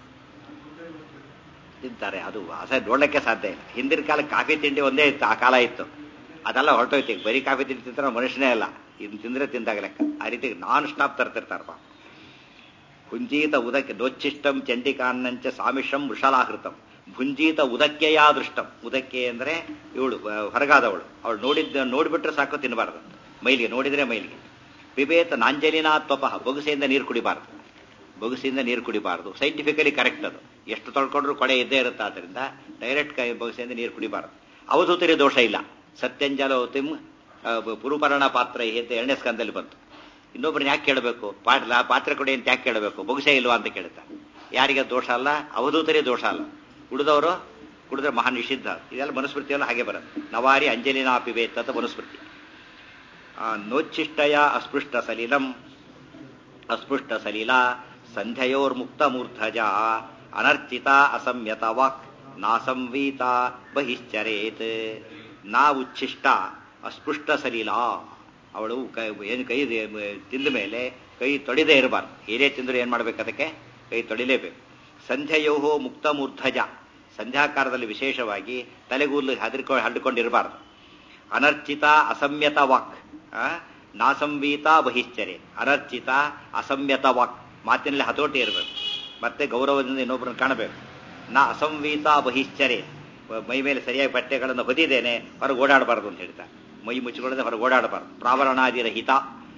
Speaker 1: ತಿಂತಾರೆ ಅದು ಅಸ ನೋಡ್ಲಿಕ್ಕೆ ಸಾಧ್ಯ ಇಲ್ಲ ಹಿಂದಿನ ಕಾಲಕ್ಕೆ ಕಾಫಿ ತಿಂಡಿ ಒಂದೇ ಇತ್ತು ಆ ಕಾಲ ಇತ್ತು ಅದೆಲ್ಲ ಹೊರಟೋಯ್ತು ಈಗ ಬರೀ ಕಾಫಿ ತಿಂಡಿ ತಿಂತಾರೆ ಮನುಷ್ಯನೇ ಅಲ್ಲ ಇದನ್ನ ತಿಂದ್ರೆ ತಿಂದಾಗ ಲೆಕ್ಕ ಆ ರೀತಿ ನಾನ್ ಸ್ಟಾಪ್ ತರ್ತಿರ್ತಾರಪ್ಪ ಭುಂಜೀತ ಉದಕ್ಕೆ ದೋಚ್ಚಿಷ್ಟಂ ಚಂಡಿಕಾನ್ನಂಚ ಸಾಮಿಷಂ ವೃಷಲಾಹೃತಂ ಭುಂಜೀತ ಉದಕ್ಕೆಯಾ ದೃಷ್ಟಂ ಉದಕ್ಕೆ ಅಂದ್ರೆ ಇವಳು ಹೊರಗಾದವಳು ಅವಳು ನೋಡಿದ್ದ ನೋಡಿಬಿಟ್ರೆ ಸಾಕು ತಿನ್ನಬಾರದು ಮೈಲಿಗೆ ನೋಡಿದ್ರೆ ಮೈಲಿಗೆ ಪಿಬೇತ ನಾಂಜಲಿನಾ ತ್ವಪಃ ಬೊಗಸೆಯಿಂದ ನೀರು ಕುಡಿಬಾರದು ಬೊಗಸೆಯಿಂದ ನೀರು ಕುಡಿಬಾರದು ಸೈಂಟಿಫಿಕಲಿ ಕರೆಕ್ಟ್ ಅದು ಎಷ್ಟು ತೊಳ್ಕೊಂಡ್ರು ಕೊಡೆ ಇದ್ದೇ ಇರುತ್ತೆ ಆದ್ರಿಂದ ಡೈರೆಕ್ಟ್ ಕೈ ಬೊಗಸೆಯಿಂದ ನೀರು ಕುಡಿಬಾರದು ಅವಧೂತರಿ ದೋಷ ಇಲ್ಲ ಸತ್ಯಂಜಲ ತಿಮ್ ಪುರುಪರಣ ಪಾತ್ರ ಅಂತ ಎರಡನೇ ಸ್ಕಂದಲ್ಲಿ ಬಂತು ಇನ್ನೊಬ್ಬರನ್ನ ಯಾಕೆ ಕೇಳಬೇಕು ಪಾಟ್ಲ ಪಾತ್ರೆ ಕೊಡಿ ಅಂತ ಯಾಕೆ ಕೇಳಬೇಕು ಬೊಗಸೆ ಇಲ್ವಾ ಅಂತ ಕೇಳ್ತಾರೆ ಯಾರಿಗೆ ದೋಷ ಅಲ್ಲ ಅವಧೂತರೇ ದೋಷ ಅಲ್ಲ ಉಳಿದವರು ಕುಡಿದ್ರೆ ಮಹಾ ನಿಷಿದ್ಧ ಇದೆಲ್ಲ ಮನುಸ್ಮೃತಿಯಲ್ಲ ಹಾಗೆ ಬರುತ್ತೆ ನವಾರಿ ಅಂಜಲಿನ ಪಿಬೇತ್ ಅಂತ ಮನುಸ್ಮೃತಿ ನೋಚ್ಚಿಷ್ಟಯ ಅಸ್ಪೃಷ್ಟ ಸಲಿಲಂ ಅಸ್ಪೃಷ್ಟ ಸಲಿಲ ಸಂಧ್ಯಯೋರ್ಮುಕ್ತ ಮೂರ್ಧಜ ಅನರ್ಚಿತ ಅಸಂಯತ ವಾಕ್ ನಾಸಂವೀತ ಬಹಿಶ್ಚರೇತ್ ನಾ ಉಚ್ಚಿಷ್ಟ ಅಸ್ಪೃಷ್ಟ ಸಲೀಲ ಅವಳು ಏನು ಕೈ ತಿಂದ ಮೇಲೆ ಕೈ ತೊಳಿದೇ ಇರಬಾರ್ದು ಏನೇ ತಿಂದ್ರೆ ಏನ್ ಮಾಡ್ಬೇಕು ಅದಕ್ಕೆ ಕೈ ತೊಳಿಲೇಬೇಕು ಸಂಧ್ಯಯೋಹೋ ಮುಕ್ತ ಮೂರ್ಧಜ ಸಂಧ್ಯಾಕಾರದಲ್ಲಿ ವಿಶೇಷವಾಗಿ ತಲೆಗೂದಲು ಹದಿರ್ಕೊಂಡು ಹಡ್ಕೊಂಡಿರಬಾರ್ದು ಅನರ್ಚಿತ ಅಸಂಯತ ವಾಕ್ ನಾಸಂವೀತ ಬಹಿಶ್ಚರೆ ಅನರ್ಚಿತ ಅಸಂಯತ ವಾಕ್ ಮಾತಿನಲ್ಲಿ ಹತೋಟಿ ಇರಬೇಕು ಮತ್ತೆ ಗೌರವದಿಂದ ಇನ್ನೊಬ್ಬರನ್ನು ಕಾಣಬೇಕು ನಾ ಅಸಂವೀತ ಬಹಿಶ್ಚರೆ ಮೈ ಮೇಲೆ ಸರಿಯಾಗಿ ಬಟ್ಟೆಗಳನ್ನು ಹೊದಿದ್ದೇನೆ ಹೊರಗೆ ಓಡಾಡಬಾರದು ಅಂತ ಹೇಳ್ತಾರೆ ಮೈ ಮುಚ್ಚಿಕೊಳ್ಳದೆ ಹೊರಗೆ ಓಡಾಡಬಾರದು ಪ್ರಾವರಣಾದಿರಹಿತ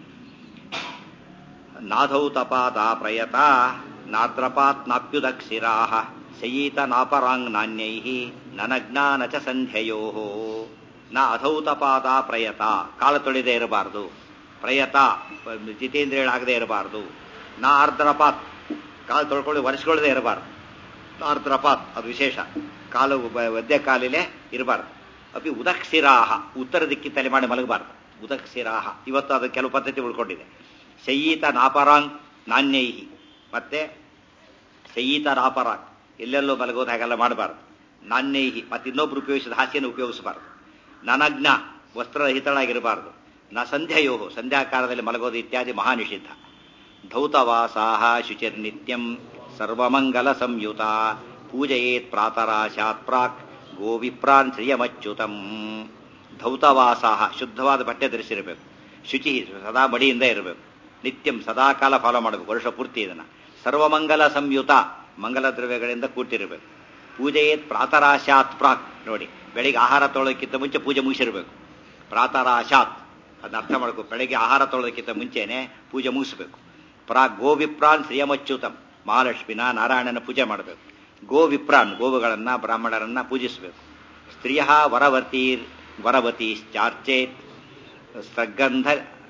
Speaker 1: ನಾಧೌ ತಪಾದ ಪ್ರಯತ ನಾದ್ರಪಾತ್ ನಾಪ್ಯುದಕ್ಷಿರಾ ಶಯೀತ ನಾಪರಾಂಗ್ ನಾಣ್ಯೈ ನನಜ್ಞಾನ ಚ ಸಂಧ್ಯಯೋ ನ ಅಧೌತಪಾದ ಪ್ರಯತ ಕಾಲ ತೊಳೆದೇ ಇರಬಾರದು ಪ್ರಯತ ಜಿತೇಂದ್ರಿಯಳಾಗದೇ ಇರಬಾರದು ನಾ ಆರ್ದ್ರಪಾತ್ ಕಾಲು ತೊಳ್ಕೊಳ್ಳಿ ಒರೆಸ್ಕೊಳ್ಳದೆ ಇರಬಾರ್ದು ಆರ್ದ್ರಪಾತ್ ಅದು ವಿಶೇಷ ಕಾಲು ಒದ್ದೆ ಕಾಲಿಲೆ ಇರಬಾರ್ದು ಅಪಿ ಉದಕ್ಷಿರಾಹ ಉತ್ತರ ದಿಕ್ಕಿ ತಲೆ ಮಾಡಿ ಮಲಗಬಾರ್ದು ಉದಕ್ಷಿರಾಹ ಇವತ್ತು ಅದು ಕೆಲವು ಪದ್ಧತಿ ಉಳ್ಕೊಂಡಿದೆ ಶಯೀತ ನಾಪರಾಂಗ್ ನಾಣ್ಯೈಹಿ ಮತ್ತೆ ಶಯೀತ ನಾಪರಾಂಗ್ ಎಲ್ಲೆಲ್ಲೋ ಮಲಗೋದು ಹಾಗೆಲ್ಲ ಮಾಡಬಾರ್ದು ನಾಣ್ಯೈಹಿ ಮತ್ತೆ ಇನ್ನೊಬ್ರು ಉಪಯೋಗಿಸಿದ ಹಾಸ್ಯನ ಉಪಯೋಗಿಸಬಾರ್ದು ನನಜ್ಞ ವಸ್ತ್ರರಹಿತಳಾಗಿರಬಾರ್ದು ನ ಸಂಧ್ಯೆಯೋ ಸಂಧ್ಯಾಕಾಲದಲ್ಲಿ ಮಲಗೋದು ಇತ್ಯಾದಿ ಮಹಾನಿಷಿದ್ಧ ಧೌತವಾಸಾಹ ಶುಚಿರ್ನಿತ್ಯಂ ಸರ್ವಮಂಗಲ ಸಂಯುತ ಪೂಜಯೇತ್ ಪ್ರಾತರಾಶಾತ್ ಪ್ರಾಕ್ ಗೋವಿಪ್ರಾನ್ ಶ್ರಿಯಮಚ್ಯುತಂ ಧೌತವಾಸಾಹ ಶುದ್ಧವಾದ ಬಟ್ಟೆ ಧರಿಸಿರಬೇಕು ಶುಚಿ ಸದಾ ಮಡಿಯಿಂದ ಇರಬೇಕು ನಿತ್ಯಂ ಸದಾಕಾಲ ಫಾಲೋ ಮಾಡಬೇಕು ವರ್ಷ ಪೂರ್ತಿ ಇದನ್ನ ಸರ್ವಮಂಗಲ ಸಂಯುತ ಮಂಗಲ ದ್ರವ್ಯಗಳಿಂದ ಕೂಟಿರಬೇಕು ಪೂಜೆಯೇತ್ ಪ್ರಾತರಾಶಾತ್ ಪ್ರಾಕ್ ನೋಡಿ ಬೆಳಿಗ್ಗೆ ಆಹಾರ ತೊಳೋಕ್ಕಿಂತ ಮುಂಚೆ ಪೂಜೆ ಮುಗಿಸಿರ್ಬೇಕು ಪ್ರಾತರಾಶಾತ್ ಅದನ್ನ ಅರ್ಥ ಮಾಡ್ಕೋ ಬೆಳಿಗ್ಗೆ ಆಹಾರ ತೊಳೋದಕ್ಕಿಂತ ಮುಂಚೆನೆ ಪೂಜೆ ಮುಗಿಸ್ಬೇಕು ಪ್ರಾಕ್ ಗೋವಿಪ್ರಾನ್ ಶ್ರೀಯಮಚ್ಯುತಂ ಮಹಾಲಕ್ಷ್ಮಿನ ನಾರಾಯಣನ ಪೂಜೆ ಮಾಡಬೇಕು ಗೋವಿಪ್ರಾನ್ ಗೋವುಗಳನ್ನ ಬ್ರಾಹ್ಮಣರನ್ನ ಪೂಜಿಸಬೇಕು ಸ್ತ್ರೀಯ ವರವತೀರ್ ವರವತೀಶ್ಚಾರ್ಚೇತ್ ಸಗಂಧ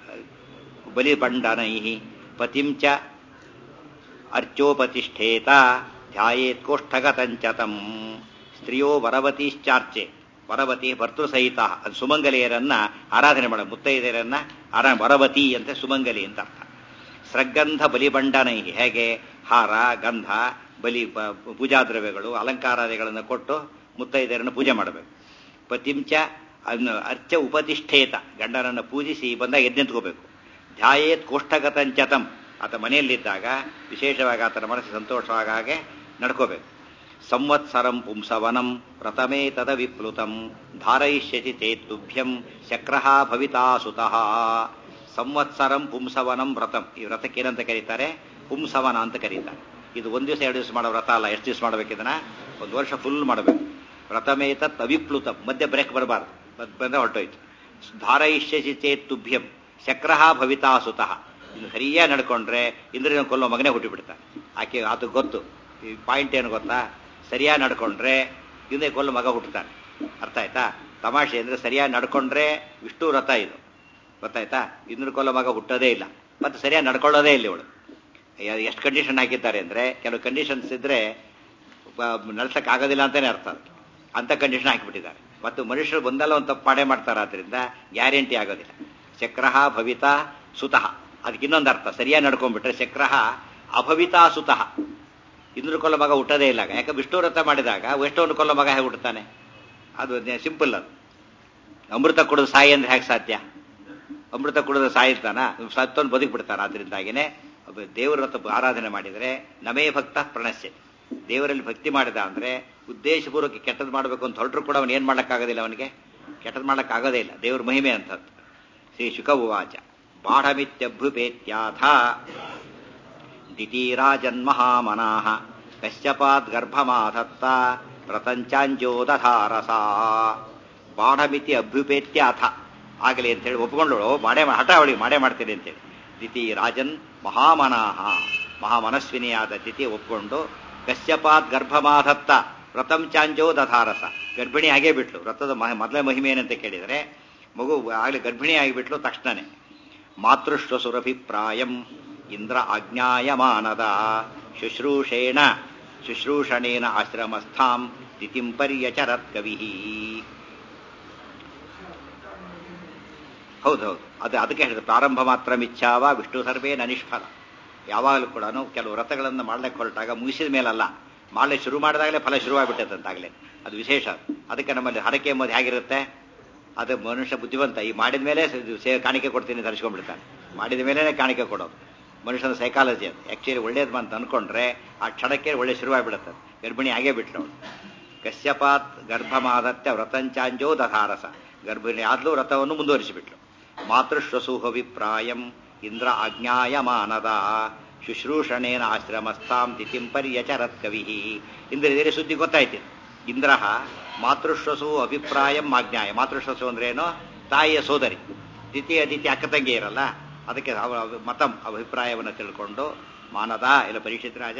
Speaker 1: ಬಲಿಬಂಡನೈ ಪತಿಂಚ ಅರ್ಚೋಪತಿಷ್ಠೇತ ಧ್ಯಾಯೇತ್ ಕೋಷ್ಠಗತಂಚತಂ ಸ್ತ್ರೀಯೋ ವರವತೀಶ್ಚಾರ್ಚೆ ವರವತಿ ಭರ್ತೃಸಹಿತ ಅದು ಸುಮಂಗಲಿಯರನ್ನ ಆರಾಧನೆ ಮಾಡ ಮುತ್ತೈದೆಯರನ್ನ ಆರಾ ವರವತಿ ಅಂತ ಸುಮಂಗಲಿ ಅಂತ ಅರ್ಥ ಸೃಗಂಧ ಬಲಿಬಂಡನೈ ಹೇಗೆ ಹಾರ ಗಂಧ ಬಲಿ ಪೂಜಾ ದ್ರವ್ಯಗಳು ಅಲಂಕಾರಾದಿಗಳನ್ನು ಕೊಟ್ಟು ಮುತ್ತೈದೆಯರನ್ನು ಪೂಜೆ ಮಾಡಬೇಕು ಪತಿಂಚ ಅರ್ಚ ಉಪತಿಷ್ಠೇತ ಗಂಡನನ್ನು ಪೂಜಿಸಿ ಬಂದಾಗ ಎದ್ದು ನಿಂತ್ಕೋಬೇಕು ಧ್ಯಾಯೇತ್ ಕೋಷ್ಠಗತಂಚತಂ ಆತ ಮನೆಯಲ್ಲಿದ್ದಾಗ ವಿಶೇಷವಾಗಿ ಆತನ ಮನಸ್ಸು ಸಂತೋಷವಾಗ ಹಾಗೆ ನಡ್ಕೋಬೇಕು ಸಂವತ್ಸರಂ ಪುಂಸವನಂ ವ್ರತಮೇ ತದ ವಿಪ್ಲುತಂ ಧಾರಯಿಷ್ಯತಿ ಚೇತ್ತುಭ್ಯಂ ಶಕ್ರಃ ಭವಿತಾ ಸುತಃ ಸಂವತ್ಸರಂ ಪುಂಸವನಂ ವ್ರತಂ ಈ ವ್ರತಕ್ಕೆ ಏನಂತ ಕರೀತಾರೆ ಪುಂಸವನ ಅಂತ ಕರೀತಾರೆ ಇದು ಒಂದು ದಿವಸ ಎರಡು ದಿವಸ ಮಾಡೋ ವ್ರತ ಅಲ್ಲ ಎಷ್ಟು ದಿವಸ ಮಾಡ್ಬೇಕು ಇದನ್ನ ಒಂದು ವರ್ಷ ಫುಲ್ ಮಾಡಬೇಕು ವ್ರತಮೇತತ್ ಅವಿಪ್ಲುತಂ ಮಧ್ಯೆ ಬ್ರೇಕ್ ಬರಬಾರ್ದು ಬಂದ್ರೆ ಹೊರಟೋಯ್ತು ಧಾರಯಿಷ್ಯಸಿ ಚೇತ್ತುಭ್ಯಂ ಶಕ್ರಃ ಭವಿತಾ ಸುತಃ ಇನ್ನು ಸರಿಯಾಗಿ ನಡ್ಕೊಂಡ್ರೆ ಇಂದ್ರಿನ ಕೊಲ್ಲೋ ಮಗನೇ ಹುಟ್ಟಿಬಿಡ್ತಾನೆ ಆಕೆ ಅದು ಗೊತ್ತು ಈ ಪಾಯಿಂಟ್ ಏನು ಗೊತ್ತಾ ಸರಿಯಾಗಿ ನಡ್ಕೊಂಡ್ರೆ ಇಂದೇ ಕೊಲ್ಲೋ ಮಗ ಹುಟ್ಟುತ್ತಾನೆ ಅರ್ಥ ಆಯ್ತಾ ತಮಾಷೆ ಅಂದ್ರೆ ಸರಿಯಾಗಿ ನಡ್ಕೊಂಡ್ರೆ ವಿಷ್ಣು ವ್ರತ ಇದು ಗೊತ್ತಾಯ್ತಾ ಇಂದ್ರ ಕೊಲ್ಲೋ ಮಗ ಹುಟ್ಟೋದೇ ಇಲ್ಲ ಮತ್ತೆ ಸರಿಯಾಗಿ ನಡ್ಕೊಳ್ಳೋದೇ ಇಲ್ಲ ಇವಳು ಎಷ್ಟು ಕಂಡೀಷನ್ ಹಾಕಿದ್ದಾರೆ ಅಂದ್ರೆ ಕೆಲವು ಕಂಡೀಷನ್ಸ್ ಇದ್ರೆ ನಡ್ಸಕ್ ಆಗೋದಿಲ್ಲ ಅಂತಾನೆ ಅರ್ಥ ಅಂತ ಕಂಡೀಷನ್ ಹಾಕಿಬಿಟ್ಟಿದ್ದಾರೆ ಮತ್ತು ಮನುಷ್ಯರು ಒಂದಲ್ಲ ಒಂದು ತಪ್ಪು ಪಾಡೆ ಮಾಡ್ತಾರೆ ಆದ್ರಿಂದ ಗ್ಯಾರಂಟಿ ಆಗೋದಿಲ್ಲ ಚಕ್ರಹ ಭವಿತಾ ಸುತಃ ಅದಕ್ಕೆ ಇನ್ನೊಂದು ಅರ್ಥ ಸರಿಯಾಗಿ ನಡ್ಕೊಂಡ್ಬಿಟ್ರೆ ಚಕ್ರಹ ಅಭವಿತಾ ಸುತಃ ಇಂದ್ರ ಕೊಲ್ಲ ಮಗ ಹುಟ್ಟೋದೇ ಇಲ್ಲ ಯಾಕೆ ವಿಷ್ಣು ವ್ರತ ಮಾಡಿದಾಗ ವೈಷ್ಣವನ ಕೊಲ್ಲ ಮಗ ಹೇಗೆ ಹುಟ್ಟುತ್ತಾನೆ ಅದು ಸಿಂಪಲ್ ಅದು ಅಮೃತ ಕುಡಿದು ಸಾಯಿ ಅಂದ್ರೆ ಹೇಗೆ ಸಾಧ್ಯ ಅಮೃತ ಕುಡಿದು ಸಾಯಿರ್ತಾನ ಸತ್ತೊಂದು ಬದುಕಿ ಬಿಡ್ತಾನ ಆದ್ರಿಂದಾಗಿನೇ ದೇವರ ಆರಾಧನೆ ಮಾಡಿದರೆ ನಮೇ ಭಕ್ತ ಪ್ರಣಶ್ಯ ದೇವರಲ್ಲಿ ಭಕ್ತಿ ಮಾಡಿದ ಅಂದ್ರೆ ಉದ್ದೇಶಪೂರ್ವಕ ಕೆಟ್ಟದ್ದು ಮಾಡಬೇಕು ಅಂತ ಹೊರಟರು ಕೂಡ ಅವನು ಏನ್ ಮಾಡಕ್ಕಾಗೋದಿಲ್ಲ ಅವನಿಗೆ ಕೆಟ್ಟದ್ದು ಮಾಡಕ್ಕಾಗೋದೇ ಇಲ್ಲ ದೇವ್ರ ಮಹಿಮೆ ಅಂತದ್ದು ಶ್ರೀ ಶುಕ ಉವಾಚ ಬಾಢಮಿತ್ಯಭ್ಯುಪೇತ್ಯಾಥ ದಿತೀರಾಜನ್ಮಹಾಮನಾಹ ಕಶ್ಯಪಾತ್ ಗರ್ಭಮಾಧತ್ತ ಪ್ರತಂಚಾಂಜೋದಧಾರಸ ಬಾಢಮಿತಿ ಅಭ್ಯುಪೇತ್ಯಾಥ ಆಗಲಿ ಅಂತೇಳಿ ಒಪ್ಕೊಂಡಳು ಮಾಡೇ ಹಠ ಅವಳಿಗೆ ಮಾಡೇ ಮಾಡ್ತೀನಿ ಅಂತೇಳಿ ದಿತಿ ರಾಜನ್ ಮಹಾಮನಾಹ ಮಹಾಮನಸ್ವಿನಿಯಾದ ತಿಥಿ ಒಪ್ಕೊಂಡು ಕಶ್ಯಪಾತ್ ಗರ್ಭಮಾಧತ್ತ ವ್ರತಂ ಚಾಂಜೋ ದಧಾರಸ ಗರ್ಭಿಣಿ ಆಗೇ ಬಿಟ್ಲು ವ್ರತದ ಮೊದಲೇ ಮಹಿಮೆ ಏನಂತ ಕೇಳಿದರೆ ಮಗು ಆಗಲಿ ಗರ್ಭಿಣಿ ಆಗಿಬಿಟ್ಲು ತಕ್ಷಣನೇ ಮಾತೃಶ್ವಸುರಭಿಪ್ರಾಯಂ ಇಂದ್ರ ಆಜ್ಞಾಯಮಾನದ ಶುಶ್ರೂಷೇಣ ಶುಶ್ರೂಷಣೇನ ಆಶ್ರಮಸ್ಥಾಂ ತಿಥಿಂ ಪರ್ಯಚರತ್ ಕವಿ ಹೌದೌದು ಅದು ಅದಕ್ಕೆ ಹೇಳಿದ್ರು ಪ್ರಾರಂಭ ಮಾತ್ರ ಮಿಚ್ಛಾವ ವಿಷ್ಣು ಸರ್ವೇನ ನಿಷ್ಫಲ ಯಾವಾಗಲೂ ಕೂಡ ಕೆಲವು ವ್ರತಗಳನ್ನು ಮಾಡ್ಲಿಕ್ಕೆ ಹೊರಟಾಗ ಮುಗಿಸಿದ ಮೇಲಲ್ಲ ಮಾಡ್ಲಿಕ್ಕೆ ಶುರು ಮಾಡಿದಾಗಲೇ ಫಲ ಶುರುವಾಗಿಬಿಟ್ಟದಂತಾಗಲೇ ಅದು ವಿಶೇಷ ಅದಕ್ಕೆ ನಮ್ಮಲ್ಲಿ ಹರಕೆ ಎಂಬುದು ಹೇಗಿರುತ್ತೆ ಅದು ಮನುಷ್ಯ ಬುದ್ಧಿವಂತ ಈ ಮಾಡಿದ ಮೇಲೆ ಕಾಣಿಕೆ ಕೊಡ್ತೀನಿ ಧರಿಸ್ಕೊಂಡ್ಬಿಡ್ತಾನೆ ಮಾಡಿದ ಮೇಲೇ ಕಾಣಿಕೆ ಕೊಡೋದು ಮನುಷ್ಯನ ಸೈಕಾಲಜಿ ಅದು ಆ್ಯಕ್ಚುಲಿ ಒಳ್ಳೇದು ಅಂತ ಅನ್ಕೊಂಡ್ರೆ ಆ ಕ್ಷಣಕ್ಕೆ ಒಳ್ಳೆ ಶುರುವಾಗಿಬಿಡುತ್ತೆ ಗರ್ಭಿಣಿ ಆಗೇ ಬಿಟ್ಲು ಅವಳು ಕಶ್ಯಪಾತ್ ಗರ್ಭಮಾದತ್ಯ ವ್ರತಂಚಾಂಜೋ ದಧಾರಸ ಗರ್ಭಿಣಿ ಆದ್ಲೂ ವ್ರತವನ್ನು ಮುಂದುವರಿಸಿಬಿಟ್ಲು ಮಾತೃಶ್ವಸೂಹವಿಪ್ರಾಯಂ ಇಂದ್ರ ಆಜ್ಞಾಯಮಾನದ ಶುಶ್ರೂಷಣೇನ ಆಶ್ರಮಸ್ಥಾಂ ತಿಥಿಂ ಪರ್ಯಚರತ್ ಕವಿ ಇಂದ್ರದೇರಿ ಸುದ್ದಿ ಗೊತ್ತಾಯ್ತು ಇಂದ್ರ ಮಾತೃಶ್ವಸು ಅಭಿಪ್ರಾಯಂ ಆಜ್ಞಾಯ ಮಾತೃಶ್ವಸು ಅಂದ್ರೇನು ತಾಯಿಯ ಸೋದರಿ ದ್ವಿತೀಯ ಅದಿತಿ ಅಕ್ಕ ತಂಗಿ ಇರಲ್ಲ ಅದಕ್ಕೆ ಮತಂ ಅಭಿಪ್ರಾಯವನ್ನು ತಿಳ್ಕೊಂಡು ಮಾನದ ಇಲ್ಲ ಪರೀಕ್ಷಿತ್ ರಾಜ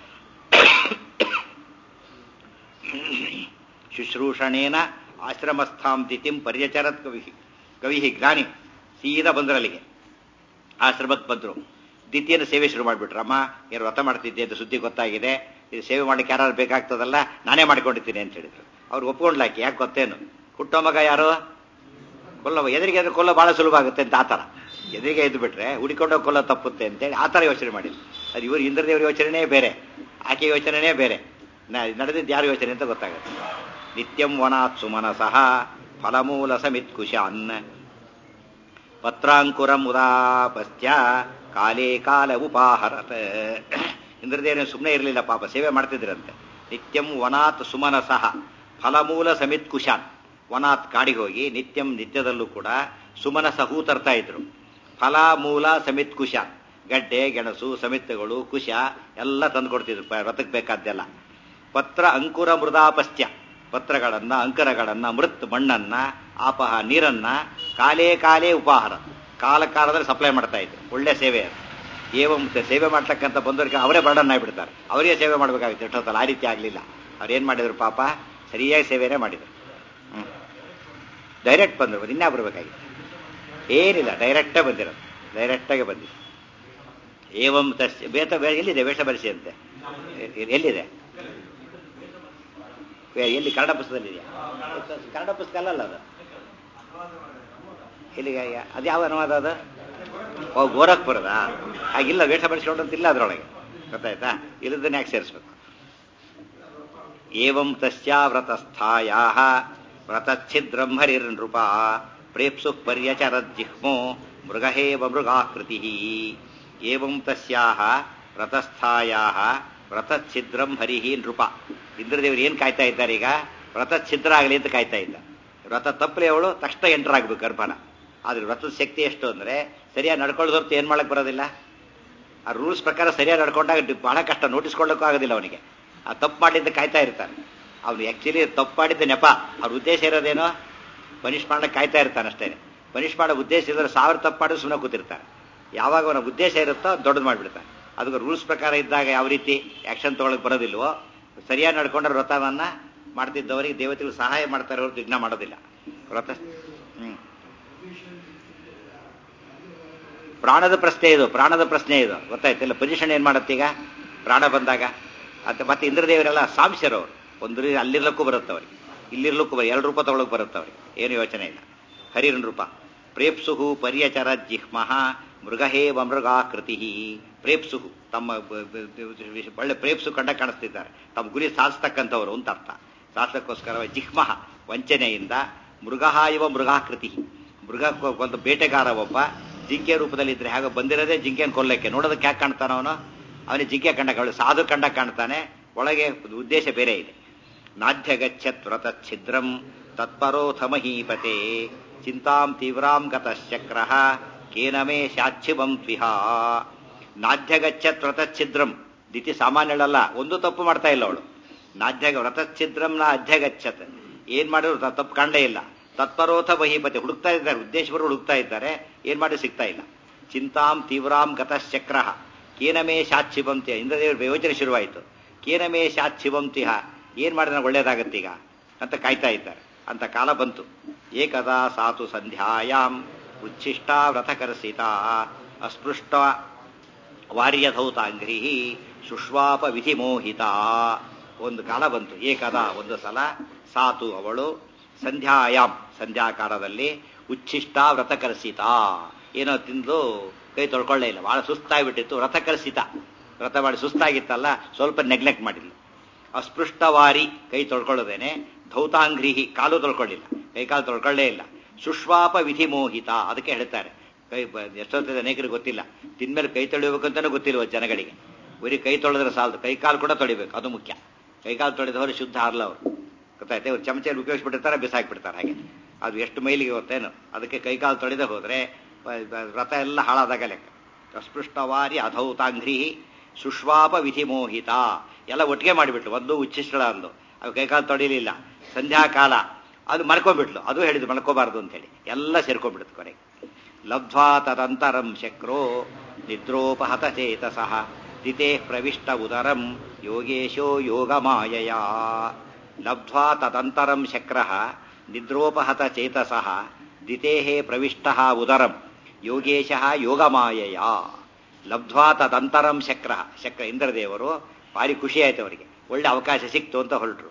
Speaker 1: ಶುಶ್ರೂಷಣೇನ ಆಶ್ರಮಸ್ಥಾಂ ತಿಥಿಂ ಪರ್ಯಚರತ್ ಕವಿ ಕವಿ ಜ್ಞಾನಿ ಸೀದಾ ಬಂದ್ರಲ್ಲಿಗೆ ಆಶ್ರಮಕ್ಕೆ ಬಂದರು ದ್ವಿತೀಯನ ಸೇವೆ ಶುರು ಮಾಡಿಬಿಟ್ರಮ್ಮ ಏನು ವ್ರತ ಮಾಡ್ತಿದ್ದೆ ಅಂತ ಸುದ್ದಿ ಗೊತ್ತಾಗಿದೆ ಇದು ಸೇವೆ ಮಾಡ್ಲಿಕ್ಕೆ ಯಾರು ಬೇಕಾಗ್ತದಲ್ಲ ನಾನೇ ಮಾಡ್ಕೊಂಡಿದ್ದೀನಿ ಅಂತ ಹೇಳಿದ್ರು ಅವ್ರು ಒಪ್ಕೊಂಡ್ಲಾಕಿ ಯಾಕೆ ಗೊತ್ತೇನು ಹುಟ್ಟೋ ಮಗ ಯಾರು ಕೊಲ್ಲ ಎದುರಿಗೆ ಎದುರು ಕೊಲ್ಲ ಬಹಳ ಸುಲಭ ಆಗುತ್ತೆ ಅಂತ ಆತರ ಎದುರಿಗೆ ಎದ್ದು ಬಿಟ್ರೆ ಹುಡಿಕೊಂಡೋಗಿ ಕೊಲ್ಲ ತಪ್ಪುತ್ತೆ ಅಂತೇಳಿ ಆ ಥರ ಯೋಚನೆ ಮಾಡಿದ್ರು ಅದು ಇವರು ಇಂದ್ರದೇವ್ರ ಯೋಚನೆನೇ ಬೇರೆ ಆಕೆ ಯೋಚನೆನೇ ಬೇರೆ ನಡೆದಿದ್ದು ಯಾರು ಯೋಚನೆ ಅಂತ ಗೊತ್ತಾಗುತ್ತೆ ನಿತ್ಯಂ ವನಾತ್ ಸುಮನಸಃ ಫಲಮೂಲ ಸಮಿತ್ ಕುಶಾನ್ ಪತ್ರಾಂಕುರಂ ಉದಾಪಸ್ತ್ಯ ಕಾಲೇ ಕಾಲ ಉಪಾಹರತ ಇಂದ್ರದೇವನ ಸುಮ್ಮನೆ ಇರಲಿಲ್ಲ ಪಾಪ ಸೇವೆ ಮಾಡ್ತಿದ್ರಂತೆ ನಿತ್ಯಂ ವನಾತ್ ಸುಮನಸಃ ಫಲಮೂಲ ಸಮಿತ್ ಕುಶಾನ್ ವನಾತ್ ಕಾಡಿಗೆ ಹೋಗಿ ನಿತ್ಯಂ ನಿತ್ಯದಲ್ಲೂ ಕೂಡ ಸುಮನಸ ಹೂ ತರ್ತಾ ಇದ್ರು ಫಲ ಮೂಲ ಸಮಿತ್ ಕುಶ ಗಡ್ಡೆ ಗೆಣಸು ಸಮಿತ್ತಗಳು ಕುಶ ಎಲ್ಲ ತಂದು ಕೊಡ್ತಿದ್ರು ವ್ರತಕ್ಕೆ ಬೇಕಾದ್ದೆಲ್ಲ ಪತ್ರ ಅಂಕುರ ಮೃದಾಪಸ್ತ್ಯ ಪತ್ರಗಳನ್ನ ಅಂಕರಗಳನ್ನ ಮೃತ್ ಮಣ್ಣನ್ನ ಆಪಹ ನೀರನ್ನ ಕಾಲೇ ಕಾಲೇ ಉಪಹಾರ ಕಾಲ ಕಾಲದಲ್ಲಿ ಸಪ್ಲೈ ಮಾಡ್ತಾ ಇದ್ರು ಒಳ್ಳೆ ಸೇವೆ ಅದು ಏವಂ ಸೇವೆ ಮಾಡ್ತಕ್ಕಂಥ ಬಂದವರಿಗೆ ಅವರೇ ಬರ್ಡನ್ ಆಗಿಬಿಡ್ತಾರೆ ಅವರಿಗೆ ಸೇವೆ ಮಾಡಬೇಕಾಗಿತ್ತು ಎಷ್ಟೊತ್ತಲ್ಲ ಆ ರೀತಿ ಆಗಲಿಲ್ಲ ಅವ್ರು ಏನು ಮಾಡಿದ್ರು ಪಾಪ ಸರಿಯಾಗಿ ಸೇವೆನೇ ಮಾಡಿದ್ರು ಹ್ಞೂ ಡೈರೆಕ್ಟ್ ಬಂದರು ಇನ್ಯಾ ಬರಬೇಕಾಗಿತ್ತು ಏನಿಲ್ಲ ಡೈರೆಕ್ಟೇ ಬಂದಿರೋದು ಡೈರೆಕ್ಟಾಗಿ ಬಂದಿದೆ ಏವಂ ತಸ್ಯ ಬೇತ ಎಲ್ಲಿದೆ ವೇಷ ಬರಿಸಿ ಅಂತೆ ಎಲ್ಲಿದೆ ಎಲ್ಲಿ ಕನ್ನಡ ಪುಸ್ತಕದಲ್ಲಿದೆಯಾ ಕನ್ನಡ ಪುಸ್ತಕ ಅಲ್ಲಲ್ಲ ಅದು ಎಲ್ಲಿಗೆ ಅದು ಯಾವ ಅನುವಾದ ಅದು ಓ ಗೋರಖ್ಪುರದ ಹಾಗಿಲ್ಲ ವೇಷ ಬರೆಸ್ಕೊಂಡು ಅಂತ ಇಲ್ಲ ಅದರೊಳಗೆ ಗೊತ್ತಾಯ್ತಾ ಇಲ್ಲದನ್ನ ಯಾಕೆ ಸೇರಿಸ್ಬೇಕು ಏವಂ ತಸ್ಯಾ ವ್ರತಸ್ಥಾಯಾ ವ್ರತಚ್ಛಿದ್ರಂ ಹರಿರ್ನೃಪ ಪ್ರೇಪ್ಸು ಪರ್ಯಚರಜ್ಜಿಹ್ಮೋ ಮೃಗಹೇವ ಮೃಗಾಕೃತಿ ಏವಂ ತಸ್ಯಾಹ ವ್ರತಸ್ಥಾಯಾಹ ವ್ರತಚ್ಛಿದ್ರಂ ಹರಿಹಿ ನೃಪ ಇಂದ್ರದೇವರು ಏನು ಕಾಯ್ತಾ ಇದ್ದಾರೆ ಈಗ ವ್ರತ ಛಿದ್ರ ಆಗಲಿ ಅಂತ ಕಾಯ್ತಾ ಇದ್ದ ವ್ರತ ತಪ್ಪಲೆ ಅವಳು ತಕ್ಷಣ ಎಂಟರ್ ಆಗ್ಬೇಕು ಗರ್ಭನ ಆದ್ರೆ ವ್ರತದ ಶಕ್ತಿ ಎಷ್ಟು ಅಂದ್ರೆ ಸರಿಯಾಗಿ ನಡ್ಕೊಳ್ಳೋದು ಹೊರತು ಏನ್ ಮಾಡಕ್ ಬರೋದಿಲ್ಲ ಆ ರೂಲ್ಸ್ ಪ್ರಕಾರ ಸರಿಯಾಗಿ ನಡ್ಕೊಂಡಾಗ ಬಹಳ ಕಷ್ಟ ನೋಟಿಸ್ಕೊಳ್ಳೋಕ್ಕೂ ಆಗೋದಿಲ್ಲ ಅವನಿಗೆ ಆ ತಪ್ಪು ಮಾಡಿದ್ದ ಕಾಯ್ತಾ ಇರ್ತಾನೆ ಅವನು ಆಕ್ಚುಲಿ ತಪ್ಪು ಮಾಡಿದ್ದ ನೆಪ ಅವ್ರ ಉದ್ದೇಶ ಇರೋದೇನೋ ಪನಿಷ್ ಮಾಡಕ್ಕೆ ಕಾಯ್ತಾ ಇರ್ತಾನೆ ಅಷ್ಟೇ ಪನಿಷ್ ಮಾಡೋ ಉದ್ದೇಶ ಇದ್ರೆ ಸಾವಿರ ತಪ್ಪು ಮಾಡಿದ್ರೆ ಸುಮ್ಮನೆ ಕೂತಿರ್ತಾನೆ ಯಾವಾಗ ಅವನ ಉದ್ದೇಶ ಇರುತ್ತೋ ದೊಡ್ಡದು ಮಾಡಿಬಿಡ್ತಾನೆ ಅದಕ್ಕೆ ರೂಲ್ಸ್ ಪ್ರಕಾರ ಇದ್ದಾಗ ಯಾವ ರೀತಿ ಆಕ್ಷನ್ ತಗೊಳಕ್ ಬರೋದಿಲ್ವೋ ಸರಿಯಾಗಿ ನಡ್ಕೊಂಡ್ರೆ ವ್ರತವನ್ನ ಮಾಡ್ತಿದ್ದವರಿಗೆ ದೇವತೆಗಳು ಸಹಾಯ ಮಾಡ್ತಾರೆ ಹೊರತು ವಿಘ್ನ ಮಾಡೋದಿಲ್ಲ ವ್ರತ ಹ್ಮ್ ಪ್ರಾಣದ ಪ್ರಶ್ನೆ ಇದು ಪ್ರಾಣದ ಪ್ರಶ್ನೆ ಇದು ಗೊತ್ತಾಯ್ತಿಲ್ಲ ಪೊಸಿಷನ್ ಏನ್ ಮಾಡತ್ತೀಗ ಪ್ರಾಣ ಬಂದಾಗ ಅಂತ ಮತ್ತೆ ಇಂದ್ರದೇವರೆಲ್ಲ ಸಾಂಶರು ಅವರು ಒಂದು ರೀತಿ ಅಲ್ಲಿರ್ಲಕ್ಕೂ ಬರುತ್ತೆ ಅವ್ರಿಗೆ ಇಲ್ಲಿರ್ಲಕ್ಕೂ ಬರ ಎರಡು ರೂಪ ತಗೊಳಕ್ ಬರುತ್ತೆ ಅವ್ರಿಗೆ ಏನು ಯೋಚನೆ ಇಲ್ಲ ಹರಿರನ್ ರೂಪ ಪ್ರೇಪ್ಸುಹು ಪರ್ಯಚರ ಜಿಹ್ಮಃ ಮೃಗಹೇವ ಮೃಗಾಕೃತಿ ಪ್ರೇಪ್ಸುಹು ತಮ್ಮ ಒಳ್ಳೆ ಪ್ರೇಪ್ಸು ಕಂಡ ಕಾಣಿಸ್ತಿದ್ದಾರೆ ತಮ್ಮ ಗುರಿ ಸಾಧಿಸ್ತಕ್ಕಂಥವ್ರು ಅಂತ ಅರ್ಥ ಸಾಧಿಸಕ್ಕೋಸ್ಕರ ಜಿಹ್ಮಃ ವಂಚನೆಯಿಂದ ಮೃಗಃ ಇವ ಮೃಗಾಕೃತಿ ಮೃಗ ಒಂದು ಬೇಟೆಗಾರ ಒಬ್ಬ ಜಿಂಕೆ ರೂಪದಲ್ಲಿ ಇದ್ರೆ ಹಾಗೆ ಬಂದಿರೋದೇ ಜಿಂಕೆಯನ್ನು ಕೊಲ್ಲಕ್ಕೆ ನೋಡೋದಕ್ಕೆ ಯಾಕೆ ಕಾಣ್ತಾನ ಅವನು ಅವನಿಗೆ ಜಿಂಕೆ ಕಂಡ ಸಾಧು ಕಂಡ ಕಾಣ್ತಾನೆ ಒಳಗೆ ಉದ್ದೇಶ ಬೇರೆ ಇದೆ ನಾಧ್ಯ ಗಚ್ಚತ್ ವ್ರತ ಛಿದ್ರಂ ತತ್ಪರೋಥ ಮಹೀಪತೆ ಚಿಂತಾಂ ತೀವ್ರಾಂ ಗತಶ್ಚಕ್ರ ಕೇನ ಮೇ ಶಾಚ್ಛಿವಂ ತ್ವಿಹ ನಾಧ್ಯ ಗಚ್ಚತ್ ವ್ರತ ಛಿದ್ರಂ ದಿತಿ ಸಾಮಾನ್ಯಳಲ್ಲ ಒಂದು ತಪ್ಪು ಮಾಡ್ತಾ ಇಲ್ಲ ಅವಳು ನಾಧ್ಯ ವ್ರತ ಛಿದ್ರಂ ನ ಅಧ್ಯಗಚ್ಚತ್ ಏನ್ ಮಾಡಿದ್ರು ತಪ್ಪು ಕಾಣಲೇ ಇಲ್ಲ ತತ್ಪರೋಥ ಬಹಿಪತಿ ಹುಡುಕ್ತಾ ಇದ್ದಾರೆ ಉದ್ದೇಶಪರು ಹುಡುಕ್ತಾ ಇದ್ದಾರೆ ಏನ್ ಮಾಡಿ ಸಿಗ್ತಾ ಇಲ್ಲ ಚಿಂತಾಂ ತೀವ್ರಾಂ ಗತಶ್ಚಕ್ರ ಕೇನಮೇ ಶಾಚ್ಛಿವಂತಿ ಇಂದ್ರದೇವರು ಯೋಚನೆ ಶುರುವಾಯಿತು ಕೇನಮೇ ಶಾಚ್ಛಿವಂತಿಹ ಏನ್ ಮಾಡಿದ್ರೆ ಒಳ್ಳೇದಾಗತ್ತೀಗ ಅಂತ ಕಾಯ್ತಾ ಇದ್ದಾರೆ ಅಂತ ಕಾಲ ಬಂತು ಏಕದಾ ಸಾತು ಸಂಧ್ಯಾಯಾಂ ಉಚ್ಛಿಷ್ಟ ವ್ರತಕರ್ಷಿತ ಅಸ್ಪೃಷ್ಟ ವಾರ್ಯಧೌತಾಂಗ್ರಿ ಶುಶ್ವಾಪ ವಿಧಿಮೋಹಿತ ಒಂದು ಕಾಲ ಬಂತು ಏಕದಾ ಒಂದು ಸಲ ಸಾತು ಅವಳು ಸಂಧ್ಯಾಯಾಮ್ ಸಂಧ್ಯಾಕಾಲದಲ್ಲಿ ಉಚ್ಛಿಷ್ಟ ವ್ರತಕರ್ಷಿತ ಏನೋ ತಿಂದು ಕೈ ತೊಳ್ಕೊಳ್ಳೇ ಇಲ್ಲ ಬಹಳ ಸುಸ್ತಾಗ್ಬಿಟ್ಟಿತ್ತು ವ್ರತಕರ್ಷಿತ ವ್ರತ ಮಾಡಿ ಸುಸ್ತಾಗಿತ್ತಲ್ಲ ಸ್ವಲ್ಪ ನೆಗ್ಲೆಕ್ಟ್ ಮಾಡಿಲ್ಲ ಅಸ್ಪೃಷ್ಟವಾರಿ ಕೈ ತೊಳ್ಕೊಳ್ಳೋದೇನೆ ಧೌತಾಂಗ್ರಿಹಿ ಕಾಲು ತೊಳ್ಕೊಳ್ಳಿಲ್ಲ ಕೈ ಕಾಲು ತೊಳ್ಕೊಳ್ಳೇ ಇಲ್ಲ ಶುಶ್ವಾಪ ವಿಧಿಮೋಹಿತ ಅದಕ್ಕೆ ಹೇಳ್ತಾರೆ ಕೈ ಎಷ್ಟೊತ್ತಿದೆ ಅನೇಕರಿಗೆ ಗೊತ್ತಿಲ್ಲ ತಿನ್ಮೇಲೆ ಕೈ ತೊಳಿಬೇಕಂತಾನೂ ಗೊತ್ತಿಲ್ವ ಜನಗಳಿಗೆ ಬರೀ ಕೈ ತೊಳೆದ್ರೆ ಸಾಲದು ಕೈ ಕಾಲು ಕೂಡ ತೊಳಿಬೇಕು ಅದು ಮುಖ್ಯ ಕೈ ಕಾಲು ತೊಳೆದವರು ಶುದ್ಧ ಅಲ್ಲ ಅವರು ಗೊತ್ತಾಯ್ತು ಇವ್ರು ಚಮಚೆಯಲ್ಲಿ ಉಪಯೋಗಿಸ್ಬಿಟ್ಟಿರ್ತಾರೆ ಬಿಸಾಕ್ಬಿಡ್ತಾರೆ ಹಾಗೆ ಅದು ಎಷ್ಟು ಮೈಲಿಗೆ ಗೊತ್ತೇನು ಅದಕ್ಕೆ ಕೈ ಕಾಲು ತೊಳೆದೇ ಹೋದ್ರೆ ವ್ರತ ಎಲ್ಲ ಹಾಳಾದಾಗ ಲೆಕ್ಕ ಅಸ್ಪೃಷ್ಟವಾರಿ ಅಧೌತಾಂಗ್ರಿ ಶುಶ್ವಾಪ ವಿಧಿಮೋಹಿತ ಎಲ್ಲ ಒಟ್ಟಿಗೆ ಮಾಡಿಬಿಟ್ಲು ಒಂದು ಉಚ್ಚಿಷ್ಟಳ ಅಂದು ಅದು ಕೈಕಾಲು ತೊಳಿಲಿಲ್ಲ ಸಂಧ್ಯಾಕಾಲ ಅದು ಮರ್ಕೊಂಡ್ಬಿಟ್ಲು ಅದು ಹೇಳಿದ್ರು ಮಲ್ಕೋಬಾರ್ದು ಅಂತ ಹೇಳಿ ಎಲ್ಲ ಸೇರ್ಕೊಂಡ್ಬಿಡ್ತು ಕೊನೆಗೆ ಲಬ್ಧ್ವಾ ತದಂತರಂ ಶಕ್ರೋ ನಿದ್ರೋಪಹತ ಚೇತಸಃ ದಿತೆ ಪ್ರವಿಷ್ಟ ಉದರಂ ಯೋಗೇಶೋ ಯೋಗಮಾಯಯ ಲಬ್ಧ್ವಾ ತದಂತರಂ ಶಕ್ರ ನಿದ್ರೋಪಹತ ಚೇತಸಃ ದಿತೆ ಪ್ರವಿಷ್ಟ ಉದರಂ ಯೋಗೇಶ ಯೋಗಮಾಯಯ ಲಬ್ಧ್ವಾ ತದಂತರಂ ಶಕ್ರ ಶಕ್ರ ಇಂದ್ರದೇವರು ಭಾರಿ ಖುಷಿ ಆಯ್ತು ಅವರಿಗೆ ಒಳ್ಳೆ ಅವಕಾಶ ಸಿಕ್ತು ಅಂತ ಹೊರಟರು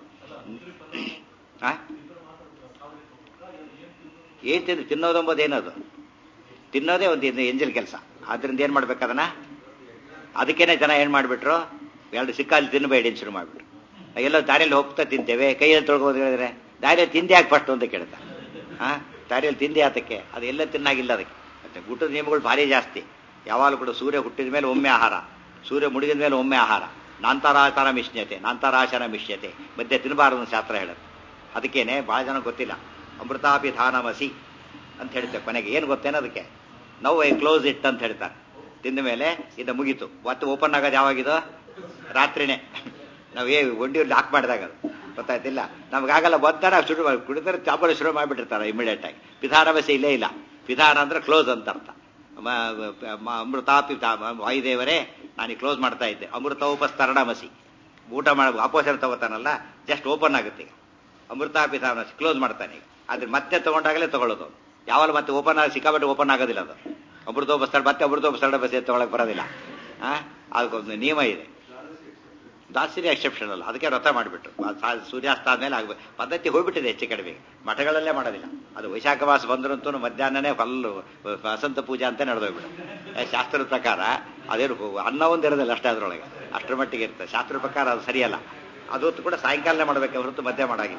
Speaker 1: ಏನ್ ತಿಂದು ತಿನ್ನೋದೆಂಬುದು ಏನದು ತಿನ್ನೋದೇ ಒಂದು ಎಂಜಲ್ ಕೆಲಸ ಆದ್ರಿಂದ ಏನ್ ಮಾಡ್ಬೇಕದನ್ನ ಅದಕ್ಕೇನೆ ಜನ ಏನ್ ಮಾಡ್ಬಿಟ್ರು ಎರಡು ಸಿಕ್ಕಲ್ಲಿ ತಿನ್ನಬೇಡಿ ಶುರು ಮಾಡ್ಬಿಟ್ರು ಎಲ್ಲೋ ದಾರಿಯಲ್ಲಿ ಹೋಗ್ತಾ ತಿಂತೇವೆ ಕೈಯಲ್ಲಿ ತೊಳ್ಕೋದು ಹೇಳಿದ್ರೆ ದಾರಿಯಲ್ಲಿ ತಿಂದೆ ಯಾಕೆ ಫಸ್ಟ್ ಅಂತ ಕೇಳ್ತಾ ಹಾ ದಾರಿಯಲ್ಲಿ ತಿಂದೆ ಆತಕ್ಕೆ ಅದು ಎಲ್ಲ ತಿನ್ನಾಗಿಲ್ಲ ಅದಕ್ಕೆ ಮತ್ತೆ ಊಟದ ನಿಯಮಗಳು ಭಾರಿ ಜಾಸ್ತಿ ಯಾವಾಗಲೂ ಕೂಡ ಸೂರ್ಯ ಹುಟ್ಟಿದ ಮೇಲೆ ಒಮ್ಮೆ ಆಹಾರ ಸೂರ್ಯ ಮುಡಿದ ಮೇಲೆ ಒಮ್ಮೆ ಆಹಾರ ನಾಂತರಾಚಾರ ಮಿಶ್ಯತೆ ನಾಂತರಾಚರ ಮಿಶ್ಯತೆ ಮಧ್ಯೆ ತಿನ್ನಬಾರದು ಅಂತ ಶಾಸ್ತ್ರ ಹೇಳುತ್ತೆ ಅದಕ್ಕೇನೆ ಭಾಳ ಜನ ಗೊತ್ತಿಲ್ಲ ಅಮೃತಾಪಿ ಧಾನಮಸಿ ಅಂತ ಹೇಳ್ತೇವೆ ಕೊನೆಗೆ ಏನು ಗೊತ್ತೇನೋ ಅದಕ್ಕೆ ನೌ ಐ ಕ್ಲೋಸ್ ಇಟ್ ಅಂತ ಹೇಳ್ತಾರೆ ತಿಂದ ಮೇಲೆ ಇದು ಮುಗೀತು ಮತ್ತೆ ಓಪನ್ ಆಗೋದು ಯಾವಾಗಿದೋ ರಾತ್ರಿನೇ ನಾವು ಏ ಒಂಡಿ ಲಾಕ್ ಮಾಡಿದಾಗ ಅದು ಗೊತ್ತಾಯ್ತಿಲ್ಲ ನಮಗಾಗಲ್ಲ ಬಂತಾರೆ ಶುರು ಮಾಡಿ ಕುಡಿದ್ರೆ ಚಾಪಲು ಶುರು ಮಾಡಿಬಿಟ್ಟಿರ್ತಾರೆ ಇಮಿಡಿಯೇಟ್ ಆಗಿ ಪಿಧಾನವಸಿ ಇಲ್ಲೇ ಇಲ್ಲ ಪಿಧಾನ ಅಂದ್ರೆ ಕ್ಲೋಸ್ ಅಂತ ಅರ್ಥ ಮ- ಮ- ಅಮೃತಾಪಿ ತಾ- ವಾಯುದೇವರೇ ನಾನು ಕ್ಲೋಸ್ ಮಾಡ್ತಾ ಇದ್ದೆ ಅಮೃತೋಪಸ್ತರಣಮಸಿ ಊಟ ಮಾಡಿ ಅಪೋಷಣ ತಗೋತಾನಲ್ಲ ಜಸ್ಟ್ ಓಪನ್ ಆಗುತ್ತೆ ಈಗ ಅಮೃತಾಪಿ ತಾಮಸಿ ಕ್ಲೋಸ್ ಮಾಡ್ತಾನೆ ಈಗ ಆದ್ರೆ ಮತ್ತೆ ತಗೊಂಡಾಗಲೇ ತಗೊಳ್ಳೋದು ಯಾವಾಗ ಮತ್ತೆ ಓಪನ್ ಆಗಿ ಸಿಕ್ಕಾಬಿಟ್ಟು ಓಪನ್ ಆಗೋದಿಲ್ಲ ಅದು ಅಮೃತೋಪಸ್ಥಳ ಮತ್ತೆ ಅಮೃತೋಪಸ್ಥಳ ಬಸ್ ತಗೊಳಕ್ ಬರೋದಿಲ್ಲ ಆ ಅದಕ್ಕೊಂದು ನಿಯಮ ಇದೆ ದಾಸಿರಿ ಎಕ್ಸೆಪ್ಷನ್ ಅಲ್ಲ ಅದಕ್ಕೆ ವ್ರತ ಮಾಡಿಬಿಟ್ರು ಸೂರ್ಯಾಸ್ತ ಆದ್ಮೇಲೆ ಆಗಬೇಕು ಪದ್ಧತಿ ಹೋಗ್ಬಿಟ್ಟಿದೆ ಹೆಚ್ಚು ಕಡಿಮೆ ಮಠಗಳಲ್ಲೇ ಮಾಡೋದಿಲ್ಲ ಅದು ವೈಶಾಖ ಮಾಸ ಬಂದ್ರಂತೂ ಮಧ್ಯಾಹ್ನನೇ ಫಲ್ಲು ವಸಂತ ಪೂಜೆ ಅಂತ ನಡೆದೋಗ್ಬಿಡು ಶಾಸ್ತ್ರದ ಪ್ರಕಾರ ಅದೇನು ಅನ್ನ ಒಂದು ಇರೋದಿಲ್ಲ ಅಷ್ಟೇ ಅದರೊಳಗೆ ಅಷ್ಟರ ಮಟ್ಟಿಗೆ ಇರ್ತದೆ ಶಾಸ್ತ್ರದ ಪ್ರಕಾರ ಅದು ಸರಿಯಲ್ಲ ಅದು ಹೊತ್ತು ಕೂಡ ಸಾಯಂಕಾಲನೇ ಮಾಡಬೇಕು ಹೊರತು ಮಧ್ಯ ಮಾಡಾಗಿಲ್ಲ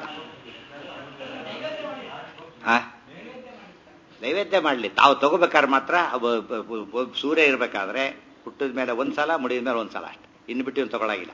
Speaker 1: ಆ ನೈವೇದ್ಯ ಮಾಡಲಿ ತಾವು ತಗೋಬೇಕಾದ್ರೆ ಮಾತ್ರ ಅವ- ಬ- ಬ- ಬ- ಸೂರ್ಯ ಇರಬೇಕಾದ್ರೆ ಹುಟ್ಟಿದ ಮೇಲೆ ಒಂದ್ಸಲ ಮುಡಿದ ಮೇಲೆ ಒಂದ್ಸಲ ಅಷ್ಟೇ ಇನ್ನು ಬಿಟ್ಟು ಇವ್ನು ತಗೊಳಗಿಲ್ಲ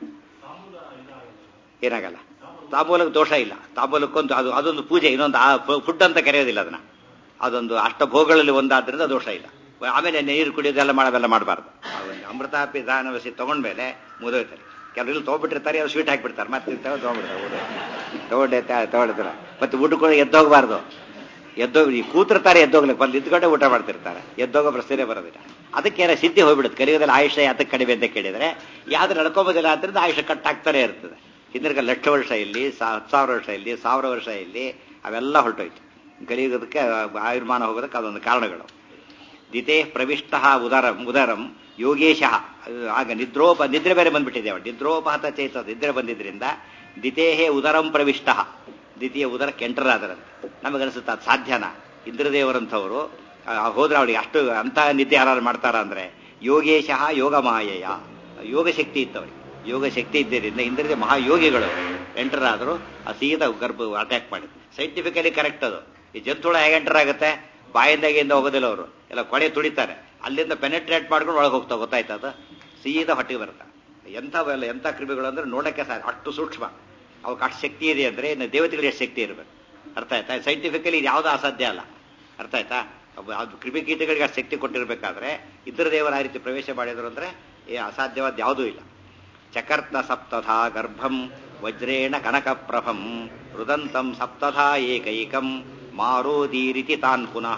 Speaker 1: ಏನಾಗಲ್ಲ ತಾಂಬೂಲಕ್ಕೆ ದೋಷ ಇಲ್ಲ ತಾಂಬೂಲಕ್ಕೊಂದು ಅದು ಅದೊಂದು ಪೂಜೆ ಇನ್ನೊಂದು ಆ ಫುಡ್ ಅಂತ ಕರೆಯೋದಿಲ್ಲ ಅದನ್ನ ಅದೊಂದು ಅಷ್ಟಭೋಗಗಳಲ್ಲಿ ಒಂದಾದ್ರಿಂದ ದೋಷ ಇಲ್ಲ ಆಮೇಲೆ ನೀರು ಕುಡಿಯೋದೆಲ್ಲ ಮಾಡೋದೆಲ್ಲ ಮಾಡಬಾರ್ದು ಅಮೃತಾಪಿ ದಾನವಸಿ ತಗೊಂಡ್ಮೇಲೆ ಮುದೋಯ್ತಾರೆ ಕೆಲವರು ಇಲ್ಲಿ ತೊಗೊಬಿಟ್ಟಿರ್ತಾರೆ ಅವ್ರು ಸ್ವೀಟ್ ಹಾಕ್ಬಿಡ್ತಾರೆ ಮತ್ತೆ ತಿಂತಾರೆ ತೊಗೊಂಡ್ಬಿಡ್ತಾರೆ ಊಟ ತಗೊಂಡೆ ತಗೊಂಡಿರ್ತಾರೆ ಮತ್ತೆ ಊಟಕ್ಕೆ ಎದ್ದೋಗ್ಬಾರ್ದು ಎದ್ದೋಗಿ ಕೂತಿರ್ತಾರೆ ಎದ್ದೋಗ್ಲಿಕ್ಕೆ ಬಂದು ನಿಂತ್ಕೊಂಡೆ ಊಟ ಮಾಡ್ತಿರ್ತಾರೆ ಎದ್ದೋಗೋ ಪ್ರಶ್ನೆ ಬರೋದಿಲ್ಲ ಅದಕ್ಕೇನ ಸಿದ್ಧಿ ಹೋಗ್ಬಿಡುತ್ತೆ ಕಲಿಯೋದಲ್ಲಿ ಆಯುಷ ಯಾತಕ್ಕೆ ಕಡಿಮೆ ಅಂತ ಕೇಳಿದ್ರೆ ಯಾವ್ದು ನಡ್ಕೋಬೋದಿಲ್ಲ ಅಂತಂದ್ರೆ ಆಯುಷ ಕಟ್ಟಾಗ್ತಾನೆ ಇರ್ತದೆ ಹಿಂದಿನ ಲಕ್ಷ ವರ್ಷ ಇಲ್ಲಿ ಸಾ- ಹತ್ತು ಸಾವಿರ ವರ್ಷ ಇಲ್ಲಿ ಸಾವಿರ ವರ್ಷ ಇಲ್ಲಿ ಅವೆಲ್ಲ ಹೊರಟೋಯ್ತು ಕಲಿಯೋದಕ್ಕೆ ಆಯುರ್ಮಾನ ಹೋಗೋದಕ್ಕೆ ಅದೊಂದು ಕಾರಣಗಳು ದಿತೆ ಪ್ರವಿಷ್ಟ ಉದರಂ ಉದರಂ ಯೋಗೇಶ ಆಗ ನಿದ್ರೋಪ ನಿದ್ರೆ ಬೇರೆ ಬಂದ್ಬಿಟ್ಟಿದೆ ಅವಳು ನಿದ್ರೋಪಹತ ಚೇತ ನಿದ್ರೆ ಬಂದಿದ್ರಿಂದ ದಿತೇಹೇ ಉದರಂ ಪ್ರವಿಷ್ಟ ದ್ವಿತೀಯ ಉದರ ಕೆಂಟರಾದರಂತೆ ನಮಗನಿಸುತ್ತೆ ಅದು ಸಾಧ್ಯನಾ ಇಂದ್ರದೇವರಂಥವರು ಆ, ಹೋದ್ರೆ ಅವಳಿಗೆ ಅಷ್ಟು ಅಂತ ನಿದ್ದೆ ಯಾರು ಮಾಡ್ತಾರ ಅಂದ್ರೆ ಯೋಗೇಶ ಯೋಗ ಮಾಯೆಯ ಯೋಗ ಶಕ್ತಿ ಇತ್ತು ಅವರಿಗೆ ಯೋಗ ಶಕ್ತಿ ಇದ್ದರಿಂದ ಇಂದ್ರದೇ ಮಹಾಯೋಗಿಗಳು ಎಂಟರ್ ಆದರೂ ಆ ಸೀದಾ ಗರ್ಭ ಅಟ್ಯಾಕ್ ಮಾಡಿದ್ರು ಸೈಂಟಿಫಿಕಲಿ ಕರೆಕ್ಟ್ ಅದು ಈ ಜಂತುಳ ಹೇಗೆ ಎಂಟರ್ ಆಗುತ್ತೆ ಬಾಯಿಂದಾಗಿಂದ ಹೋಗೋದಿಲ್ಲ ಅವರು ಎಲ್ಲ ಕೊಳೆ ತುಳಿತಾರೆ ಅಲ್ಲಿಂದ ಪೆನೆಟ್ರೇಟ್ ಮಾಡ್ಕೊಂಡು ಒಳಗೆ ಹೋಗ್ತಾ ಗೊತ್ತಾಯ್ತಾ ಅದು ಸೀದಾ ಹೊಟ್ಟಿಗೆ ಬರುತ್ತೆ ಎಂಥವೆಲ್ಲ ಎಂಥ ಕ್ರಿಮಿಗಳು ಅಂದ್ರೆ ನೋಡಕ್ಕೆ ಸಾಧ್ಯ ಅಷ್ಟು ಸೂಕ್ಷ್ಮ ಅವಕ್ಕೆ ಅಷ್ಟು ಶಕ್ತಿ ಇದೆ ಅಂದ್ರೆ ಇನ್ನು ದೇವತೆಗಳಿಗೆ ಎಷ್ಟು ಶಕ್ತಿ ಇರಬೇಕು ಅರ್ಥ ಆಯ್ತಾ ಸೈಂಟಿಫಿಕಲಿ ಇದು ಯಾವುದೂ ಅಸಾಧ್ಯ ಅಲ್ಲ ಅರ್ಥ ಆಯ್ತಾ ಅವ್- ಅದು ಕ್ರಿಮಿಕೀಟಗಳಿಗೆ ಅಷ್ಟು ಶಕ್ತಿ ಕೊಟ್ಟಿರ್ಬೇಕಾದ್ರೆ ಇತರ ದೇವರ ಆ ರೀತಿ ಪ್ರವೇಶ ಮಾಡಿದ್ರು ಅಂದ್ರೆ ಏ ಅಸಾಧ್ಯವಾದ ಯಾವುದೂ ಇಲ್ಲ ಚಕರ್ತ ಸಪ್ತಧಾ ಗರ್ಭಂ ವಜ್ರೇಣ ಕನಕಪ್ರಭಂ ರುದಂತಂ ಸಪ್ತಧಾ ಏಕೈಕಂ ಮಾರೋದೀರಿತಿ ತಾನ್ ಪುನಃ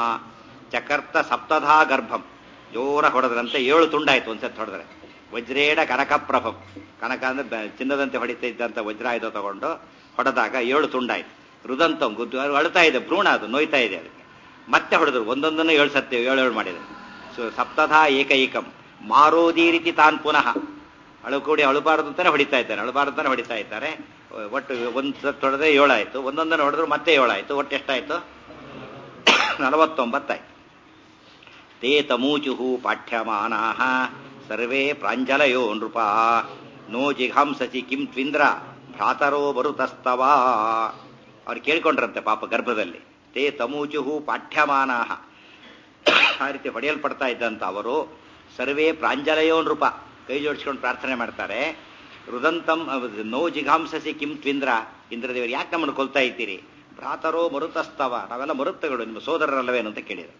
Speaker 1: ಚಕರ್ತ ಸಪ್ತಧಾ ಗರ್ಭಂ ಜೋರ ಹೊಡೆದ್ರಂತೆ ಏಳು ತುಂಡಾಯ್ತು ಒಂದ್ಸತಿ ಹೊಡೆದ್ರೆ ವಜ್ರೇಣ ಕನಕಪ್ರಭಂ ಕನಕ ಅಂದ್ರೆ ಬ- ಚಿನ್ನದಂತೆ ಹೊಡಿತಾ ಇದ್ದಂತ ವಜ್ರಾಯುಧ ತಗೊಂಡು ಹೊಡೆದಾಗ ಏಳು ತುಂಡಾಯ್ತು ರುದಂತಂ ಗುದ್ದು ಅದು ಅಳ್ತಾ ಇದೆ ಭ್ರೂಣ ಅದು ನೋಯ್ತಾ ಇದೆ ಅದಕ್ಕೆ ಮತ್ತೆ ಹೊಡೆದ್ರು ಒಂದೊಂದನ್ನು ಏಳು ಸತ್ಯ ಏಳು ಏಳು ಮಾಡಿದ್ರು ಸೊ ಸಪ್ತಧಾ ಏಕೈಕಂ ಮಾರೋದಿ ರೀತಿ ತಾನ್ ಪುನಃ ಅಳು ಕೂಡಿ ಅಳಬಾರದು ಅಂತಾನೆ ಹೊಡಿತಾ ಇದ್ದಾರೆ ಅಳಬಾರದು ಅಂತಾನೆ ಹೊಡಿತಾ ಇದ್ದಾರೆ ಒಟ್ಟು ಒಂದು ಸತ್ ಹೊಡೆದ್ರೆ ಏಳಾಯ್ತು ಒಂದೊಂದನ್ನು ಹೊಡೆದ್ರು ಮತ್ತೆ ಏಳಾಯ್ತು ಒಟ್ಟು ಎಷ್ಟಾಯ್ತು ನಲವತ್ತೊಂಬತ್ತಾಯ್ತು ತೇ ತಮೂಚು ಪಾಠ್ಯಮಾನಾ ಸರ್ವೇ ಪ್ರಾಂಜಲಯೋ ನೃಪ ನೋ ಜಿಘಾಂಸಚಿ ಕಿಂ ತ್ವಿಂದ್ರ ಭ್ರಾತರೋ ಬರುತಸ್ತವ ಅವ್ರು ಕೇಳ್ಕೊಂಡ್ರಂತೆ ಪಾಪ ಗರ್ಭದಲ್ಲಿ ತೇ ತಮೂಚು ಪಾಠ್ಯಮಾನಾ ಆ ರೀತಿ ಹೊಡೆಯಲ್ಪಡ್ತಾ ಇದ್ದಂತ ಅವರು ಸರ್ವೇ ಪ್ರಾಂಜಲಯೋ ನೃಪ ಕೈ ಜೋಡಿಸ್ಕೊಂಡು ಪ್ರಾರ್ಥನೆ ಮಾಡ್ತಾರೆ ರುದಂತಂ ನೋ ಜಿಘಾಂಸಸಿ ಕಿಂ ತ್ವಿಂದ್ರ ಇಂದ್ರದೇವರು ಯಾಕೆ ನಮ್ಮನ್ನು ಕೊಲ್ತಾ ಇದ್ದೀರಿ ಭ್ರಾತರೋ ಮರುತಸ್ತವ ನಾವೆಲ್ಲ ಮರುತ್ತಗಳು ನಿಮ್ಮ ಸೋದರರಲ್ಲವೇನು ಅಂತ ಕೇಳಿದರು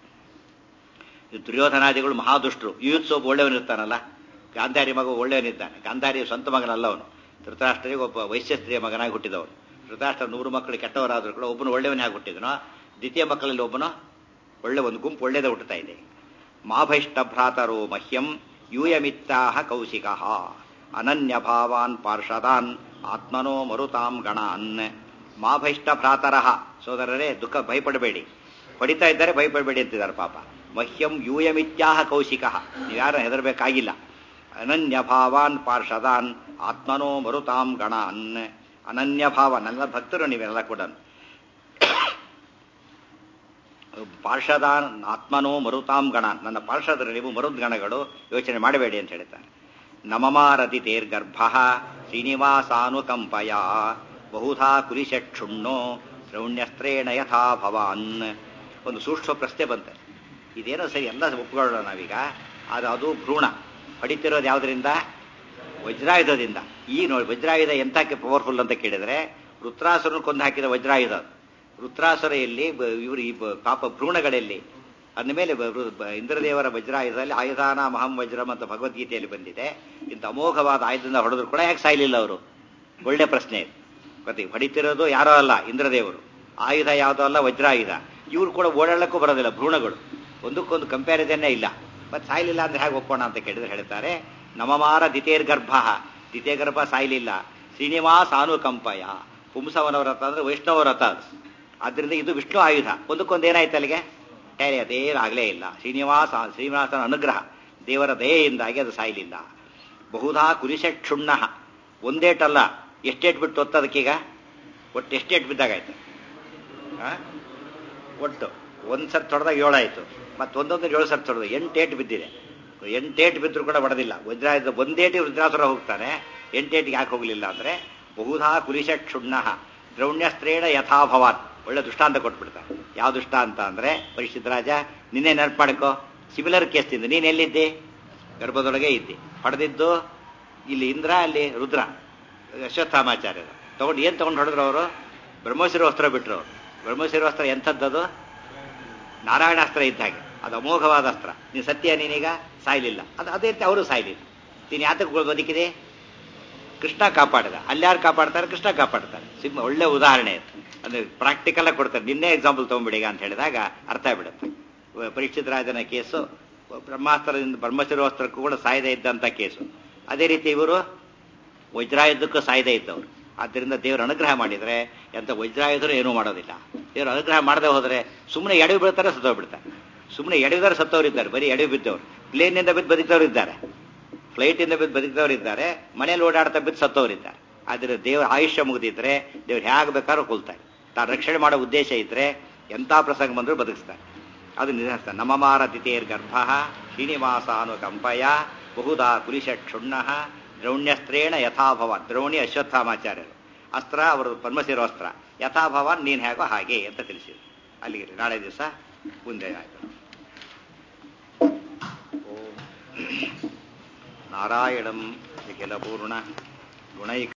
Speaker 1: ಈ ದುರ್ಯೋಧನಾದಿಗಳು ಮಹಾದುಷ್ಟರು ಯೂತ್ಸೊಬ್ಬ ಒಳ್ಳೆಯವನಿರ್ತಾನಲ್ಲ ಗಾಂಧಾರಿ ಮಗ ಒಳ್ಳೆಯವನಿದ್ದಾನೆ ಗಾಂಧಾರಿ ಸ್ವಂತ ಮಗನಲ್ಲ ಅವನು ಧೃತರಾಷ್ಟ್ರಿಗೆ ಒಬ್ಬ ವೈಶ್ಯ ಸ್ತ್ರೀಯ ಮಗನಾಗಿ ಹುಟ್ಟಿದವನು ಧೃತರಾಷ್ಟ್ರ ನೂರು ಮಕ್ಕಳು ಕೆಟ್ಟವರಾದರೂ ಕೂಡ ಒಬ್ಬನು ಒಳ್ಳೆಯವನಾಗಿ ಹುಟ್ಟಿದನೋ ದ್ವಿತೀಯ ಮಕ್ಕಳಲ್ಲಿ ಒಬ್ಬನು ಒಳ್ಳೆ ಒಂದು ಗುಂಪು ಒಳ್ಳೆಯದ ಹುಟ್ಟುತ್ತಾ ಇದೆ ಮಾಭೈಷ್ಟ ಭ್ರಾತರೋ ಮಹ್ಯಂ ಯೂಯಮಿತ್ತಾಹ ಕೌಶಿಕ ಅನನ್ಯ ಭಾವಾನ್ ಪಾರ್ಷದಾನ್ ಆತ್ಮನೋ ಮರುತಾಂ ಗಣಾನ್ ಮಾಭೈಷ್ಟ ಭ್ರಾತರಃ ಸೋದರರೇ ದುಃಖ ಭಯಪಡಬೇಡಿ ಹೊಡಿತಾ ಇದ್ದಾರೆ ಭಯಪಡಬೇಡಿ ಅಂತಿದ್ದಾರೆ ಪಾಪ ಮಹ್ಯಂ ಯೂಯಮಿತ್ಯಾಹ ಕೌಶಿಕ ನೀವ್ಯಾರ ಹೆದರಬೇಕಾಗಿಲ್ಲ ಅನನ್ಯ ಭಾವಾನ್ ಪಾರ್ಷದಾನ್ ಆತ್ಮನೋ ಮರುತಾಂ ಗಣಾನ್ ಅನನ್ಯ ಭಾವ ನನ್ನ ಭಕ್ತರು ನೀವೆಲ್ಲ ಕೂಡ ಪಾರ್ಷದಾನ್ ಆತ್ಮನೋ ಮರುತಾಂ ಗಣ ನನ್ನ ಪಾರ್ಷದರು ನೀವು ಮರುದ್ ಗಣಗಳು ಯೋಚನೆ ಮಾಡಬೇಡಿ ಅಂತ ಹೇಳ್ತಾರೆ ನಮಮಾರತಿ ತೇರ್ಗರ್ಭ ಶ್ರೀನಿವಾಸಾನುಕಂಪಯ ಬಹುಧಾ ಕುಲಿಷಕ್ಷುಣ್ಣೋ ಶ್ರೌಣ್ಯಸ್ತ್ರೇಣ ಯಥಾ ಭವಾನ್ ಒಂದು ಸೂಕ್ಷ್ಮ ಪ್ರಶ್ನೆ ಬಂತೆ ಇದೇನೋ ಸರಿ ಎಲ್ಲ ಒಪ್ಕೊಳ್ಳೋಣ ನಾವೀಗ ಅದು ಅದು ಭ್ರೂಣ ಹೊಡಿತಿರೋದು ಯಾವುದರಿಂದ ವಜ್ರಾಯುಧದಿಂದ ಈ ನೋಡಿ ವಜ್ರಾಯುಧ ಎಂತಕ್ಕೆ ಪವರ್ಫುಲ್ ಅಂತ ಕೇಳಿದ್ರೆ ವೃತ್ರಾಸುರನ ಕೊಂದು ಹಾಕಿದ ವಜ್ರಾಯುಧ ಅದು. ವೃತ್ರಾಸುರ ಎಲ್ಲಿ ಬ- ಇವರು ಈ ಬ- ಪಾಪ ಭ್ರೂಣಗಳಲ್ಲಿ ಅಂದಮೇಲೆ ಬ- ಬ- ಬ- ಇಂದ್ರದೇವರ ವಜ್ರಾಯುಧದಲ್ಲಿ ಆಯುಧಾನ ಮಹಂ ವಜ್ರಂ ಅಂತ ಭಗವದ್ಗೀತೆಯಲ್ಲಿ ಬಂದಿದೆ ಇಂಥ ಅಮೋಘವಾದ ಆಯುಧದಿಂದ ಹೊಡೆದ್ರು ಕೂಡ ಯಾಕೆ ಸಾಯ್ಲಿಲ್ಲ ಅವರು ಒಳ್ಳೆ ಪ್ರಶ್ನೆ ಇದು ಗೊತ್ತಿ ಹೊಡಿತಿರೋದು ಯಾರೋ ಅಲ್ಲ ಇಂದ್ರದೇವರು ಆಯುಧ ಯಾವುದೋ ಅಲ್ಲ ವಜ್ರಾಯುಧ ಇವ್ರು ಕೂಡ ಓಡಾಡಕ್ಕೂ ಬರೋದಿಲ್ಲ ಭ್ರೂಣಗಳು ಒಂದಕ್ಕೊಂದು ಕಂಪ್ಯಾರಿಸನ್ನೇ ಇಲ್ಲ ಮತ್ತೆ ಸಾಯ್ಲಿಲ್ಲ ಅಂದ್ರೆ ಹೇಗೆ ಒಪ್ಪೋಣ ಅಂತ ಕೇಳಿದ್ರೆ ಹೇಳ್ತಾರೆ ನಮಮಾರ ದಿತೇರ್ ಗರ್ಭ ದಿತೇ ಗರ್ಭ ಸಾಯ್ಲಿಲ್ಲ ಶ್ರೀನಿವಾಸ ಅನುಕಂಪಯ ಪುಂಸವನ ವ್ರತ ಅಂದ್ರೆ ವೈಷ್ಣವ ವ್ರತ ಅದು ಆದ್ರಿಂದ ಇದು ವಿಷ್ಣು ಆಯುಧ ಒಂದಕ್ಕೊಂದು ಏನಾಯ್ತು ಅಲ್ಲಿಗೆ ಟೈರಿ ಅದೇನಾಗಲೇ ಇಲ್ಲ ಶ್ರೀನಿವಾಸ ಶ್ರೀನಿವಾಸನ ಅನುಗ್ರಹ ದೇವರ ದಯೆಯಿಂದಾಗಿ ಅದು ಸಾಯ್ಲಿಲ್ಲ ಬಹುಧಾ ಕುರಿಶ ಕ್ಷುಣ್ಣ ಒಂದೇಟಲ್ಲ ಎಷ್ಟೇಟ್ ಬಿಟ್ಟು ಒತ್ತದಕ್ಕೀಗ ಒಟ್ಟು ಎಷ್ಟೇಟ್ ಬಿದ್ದಾಗಾಯ್ತು ಆ? ಒಟ್ಟು ಒಂದ್ ಸರ್ತಿ ತೊಡೆದಾಗ ಏಳಾಯ್ತು ಮತ್ತೆ ಒಂದೊಂದು ಏಳು ಸರ್ತಿ ತೊಡೆದು ಎಂಟೇಟ್ ಬಿದ್ದಿದೆ ಎಂಟೇಟ್ ಬಿದ್ದರೂ ಕೂಡ ಬಡದಿಲ್ಲ ವಜ್ರಾಯುಧ ಒಂದೇಟಿ ವೃದ್ಧಾಸುರ ಹೋಗ್ತಾನೆ ಎಂಟೇಟಿಗೆ ಯಾಕೆ ಹೋಗಲಿಲ್ಲ ಅಂದ್ರೆ ಬಹುಧಾ ಕುರಿಶ ಕ್ಷುಣ್ಣ ದ್ರೌಣ್ಯಸ್ತ್ರೇಣ ಯಥಾಭವಾನ್ ಒಳ್ಳೆ ದೃಷ್ಟಾಂತ ಕೊಟ್ಬಿಡ್ತಾರೆ ಯಾವ ದೃಷ್ಟಾಂತ ಅಂದ್ರೆ ಪರಿಶುದ್ಧ ರಾಜ ನಿನ್ನೆ ನೆನಪು ಮಾಡ್ಕೋ ಸಿಮಿಲರ್ ಕೇಸ್ ತಿಂದು ನೀನ್ ಎಲ್ಲಿದ್ದೆ ಗರ್ಭದೊಳಗೆ ಇದ್ದೆ ಪಡೆದಿದ್ದು ಇಲ್ಲಿ ಇಂದ್ರ ಅಲ್ಲಿ ರುದ್ರ ಅಶ್ವತ್ಥಾಮಾಚಾರ್ಯರು ತಗೊಂಡು ಏನ್ ತಗೊಂಡು ಹೊಡೆದ್ರು ಅವರು ಬ್ರಹ್ಮಶಿರ ವಸ್ತ್ರ ಬಿಟ್ರು ಅವರು ಬ್ರಹ್ಮಶಿರ ವಸ್ತ್ರ ಎಂಥದ್ದದು ನಾರಾಯಣಾಸ್ತ್ರ ಇದ್ದ ಹಾಗೆ ಅದು ಅಮೋಘವಾದ ಅಸ್ತ್ರ ನೀನು ಸತ್ಯ ನೀನೀಗ ಸಾಯ್ಲಿಲ್ಲ ಅದು ಅದೇ ರೀತಿ ಅವರು ಸಾಯ್ಲಿಲ್ಲ ನೀನು ಯಾತಕ್ಕೆ ಬದುಕಿದೆ ಕೃಷ್ಣ ಕಾಪಾಡಿದ ಅಲ್ಯಾರು ಕಾಪಾಡ್ತಾರೆ ಕೃಷ್ಣ ಕಾಪಾಡ್ತಾರೆ ಸಿಂಹ ಒಳ್ಳೆ ಉದಾಹರಣೆ ಅದು ಅಂದ್ರೆ ಪ್ರಾಕ್ಟಿಕಲ್ ಆಗಿ ಕೊಡ್ತಾರೆ ನಿನ್ನೆ ಎಕ್ಸಾಂಪಲ್ ತಗೊಂಡ್ಬಿಡಿಗ ಅಂತ ಹೇಳಿದಾಗ ಅರ್ಥ ಆಗ್ಬಿಡುತ್ತೆ ಪರೀಕ್ಷಿತ ರಾಜನ ಕೇಸು ಬ್ರಹ್ಮಾಸ್ತ್ರದಿಂದ ಬ್ರಹ್ಮಶಿರೋಸ್ತ್ರಕ್ಕೂ ಕೂಡ ಸಾಯದೆ ಇದ್ದಂಥ ಕೇಸು ಅದೇ ರೀತಿ ಇವರು ವಜ್ರಾಯುಧಕ್ಕೂ ಸಾಯದೇ ಇದ್ದವರು ಆದ್ದರಿಂದ ದೇವರ ಅನುಗ್ರಹ ಮಾಡಿದ್ರೆ ಎಂತ ವಜ್ರಾಯುಧರು ಏನೂ ಮಾಡೋದಿಲ್ಲ ದೇವರ ಅನುಗ್ರಹ ಮಾಡದೆ ಹೋದ್ರೆ ಸುಮ್ಮನೆ ಎಡವಿ ಬೀಳ್ತಾರೆ ಸತ್ತೋಗ್ಬಿಡ್ತಾರೆ ಸುಮ್ಮನೆ ಎಡವಿದಾರೆ ಸತ್ತವರಿದ್ದಾರೆ ಬರೀ ಎಡವಿ ಬಿದ್ದವರು ಪ್ಲೇನಿಂದ ಬಿದ್ದು ಬದುಕಿದವರು ಇದ್ದಾರೆ ಫ್ಲೈಟಿಂದ ಬಿದ್ದು ಬದುಕಿದವರು ಇದ್ದಾರೆ ಮನೇಲಿ ಓಡಾಡ್ತಾ ಬಿದ್ದು ಸತ್ತವರಿದ್ದಾರೆ ಆದರೆ ದೇವರ ಆಯುಷ್ಯ ಮುಗಿದಿದ್ರೆ ದೇವ್ರು ಹೇಗೆ ಬೇಕಾದ್ರೂ ಕೊಲ್ತಾರೆ ತಾನು ರಕ್ಷಣೆ ಮಾಡೋ ಉದ್ದೇಶ ಇದ್ರೆ ಎಂಥ ಪ್ರಸಂಗ ಬಂದರೂ ಬದುಕಿಸ್ತಾರೆ ಅದು ನಿಧಾನಿಸ್ತಾರೆ ನಮಮಾರ ದಿತೇರ್ ಗರ್ಭ ಶ್ರೀನಿವಾಸ ಅನುಕಂಪಯ ಬಹುದಾ ಕುಲಿಶ ಕ್ಷುಣ್ಣ ದ್ರೌಣ್ಯಸ್ತ್ರೇಣ ಯಥಾಭವ ದ್ರೌಣಿ ಅಶ್ವತ್ಥಾಮಾಚಾರ್ಯರು ಅಸ್ತ್ರ ಅವರು ಪದ್ಮಶಿರೋಸ್ತ್ರ ಯಥಾಭವಾನ್ ನೀನ್ ಹೇಗೋ ಹಾಗೆ ಅಂತ ತಿಳಿಸಿದ್ರು ಅಲ್ಲಿಗೆ ನಾಳೆ ದಿವಸ ಮುಂದೆ ಆಯ್ತು ಓಂ ನಾರಾಯಣಂ ನಿಖಿಲ ಪೂರ್ಣ ಗುಣೈಕ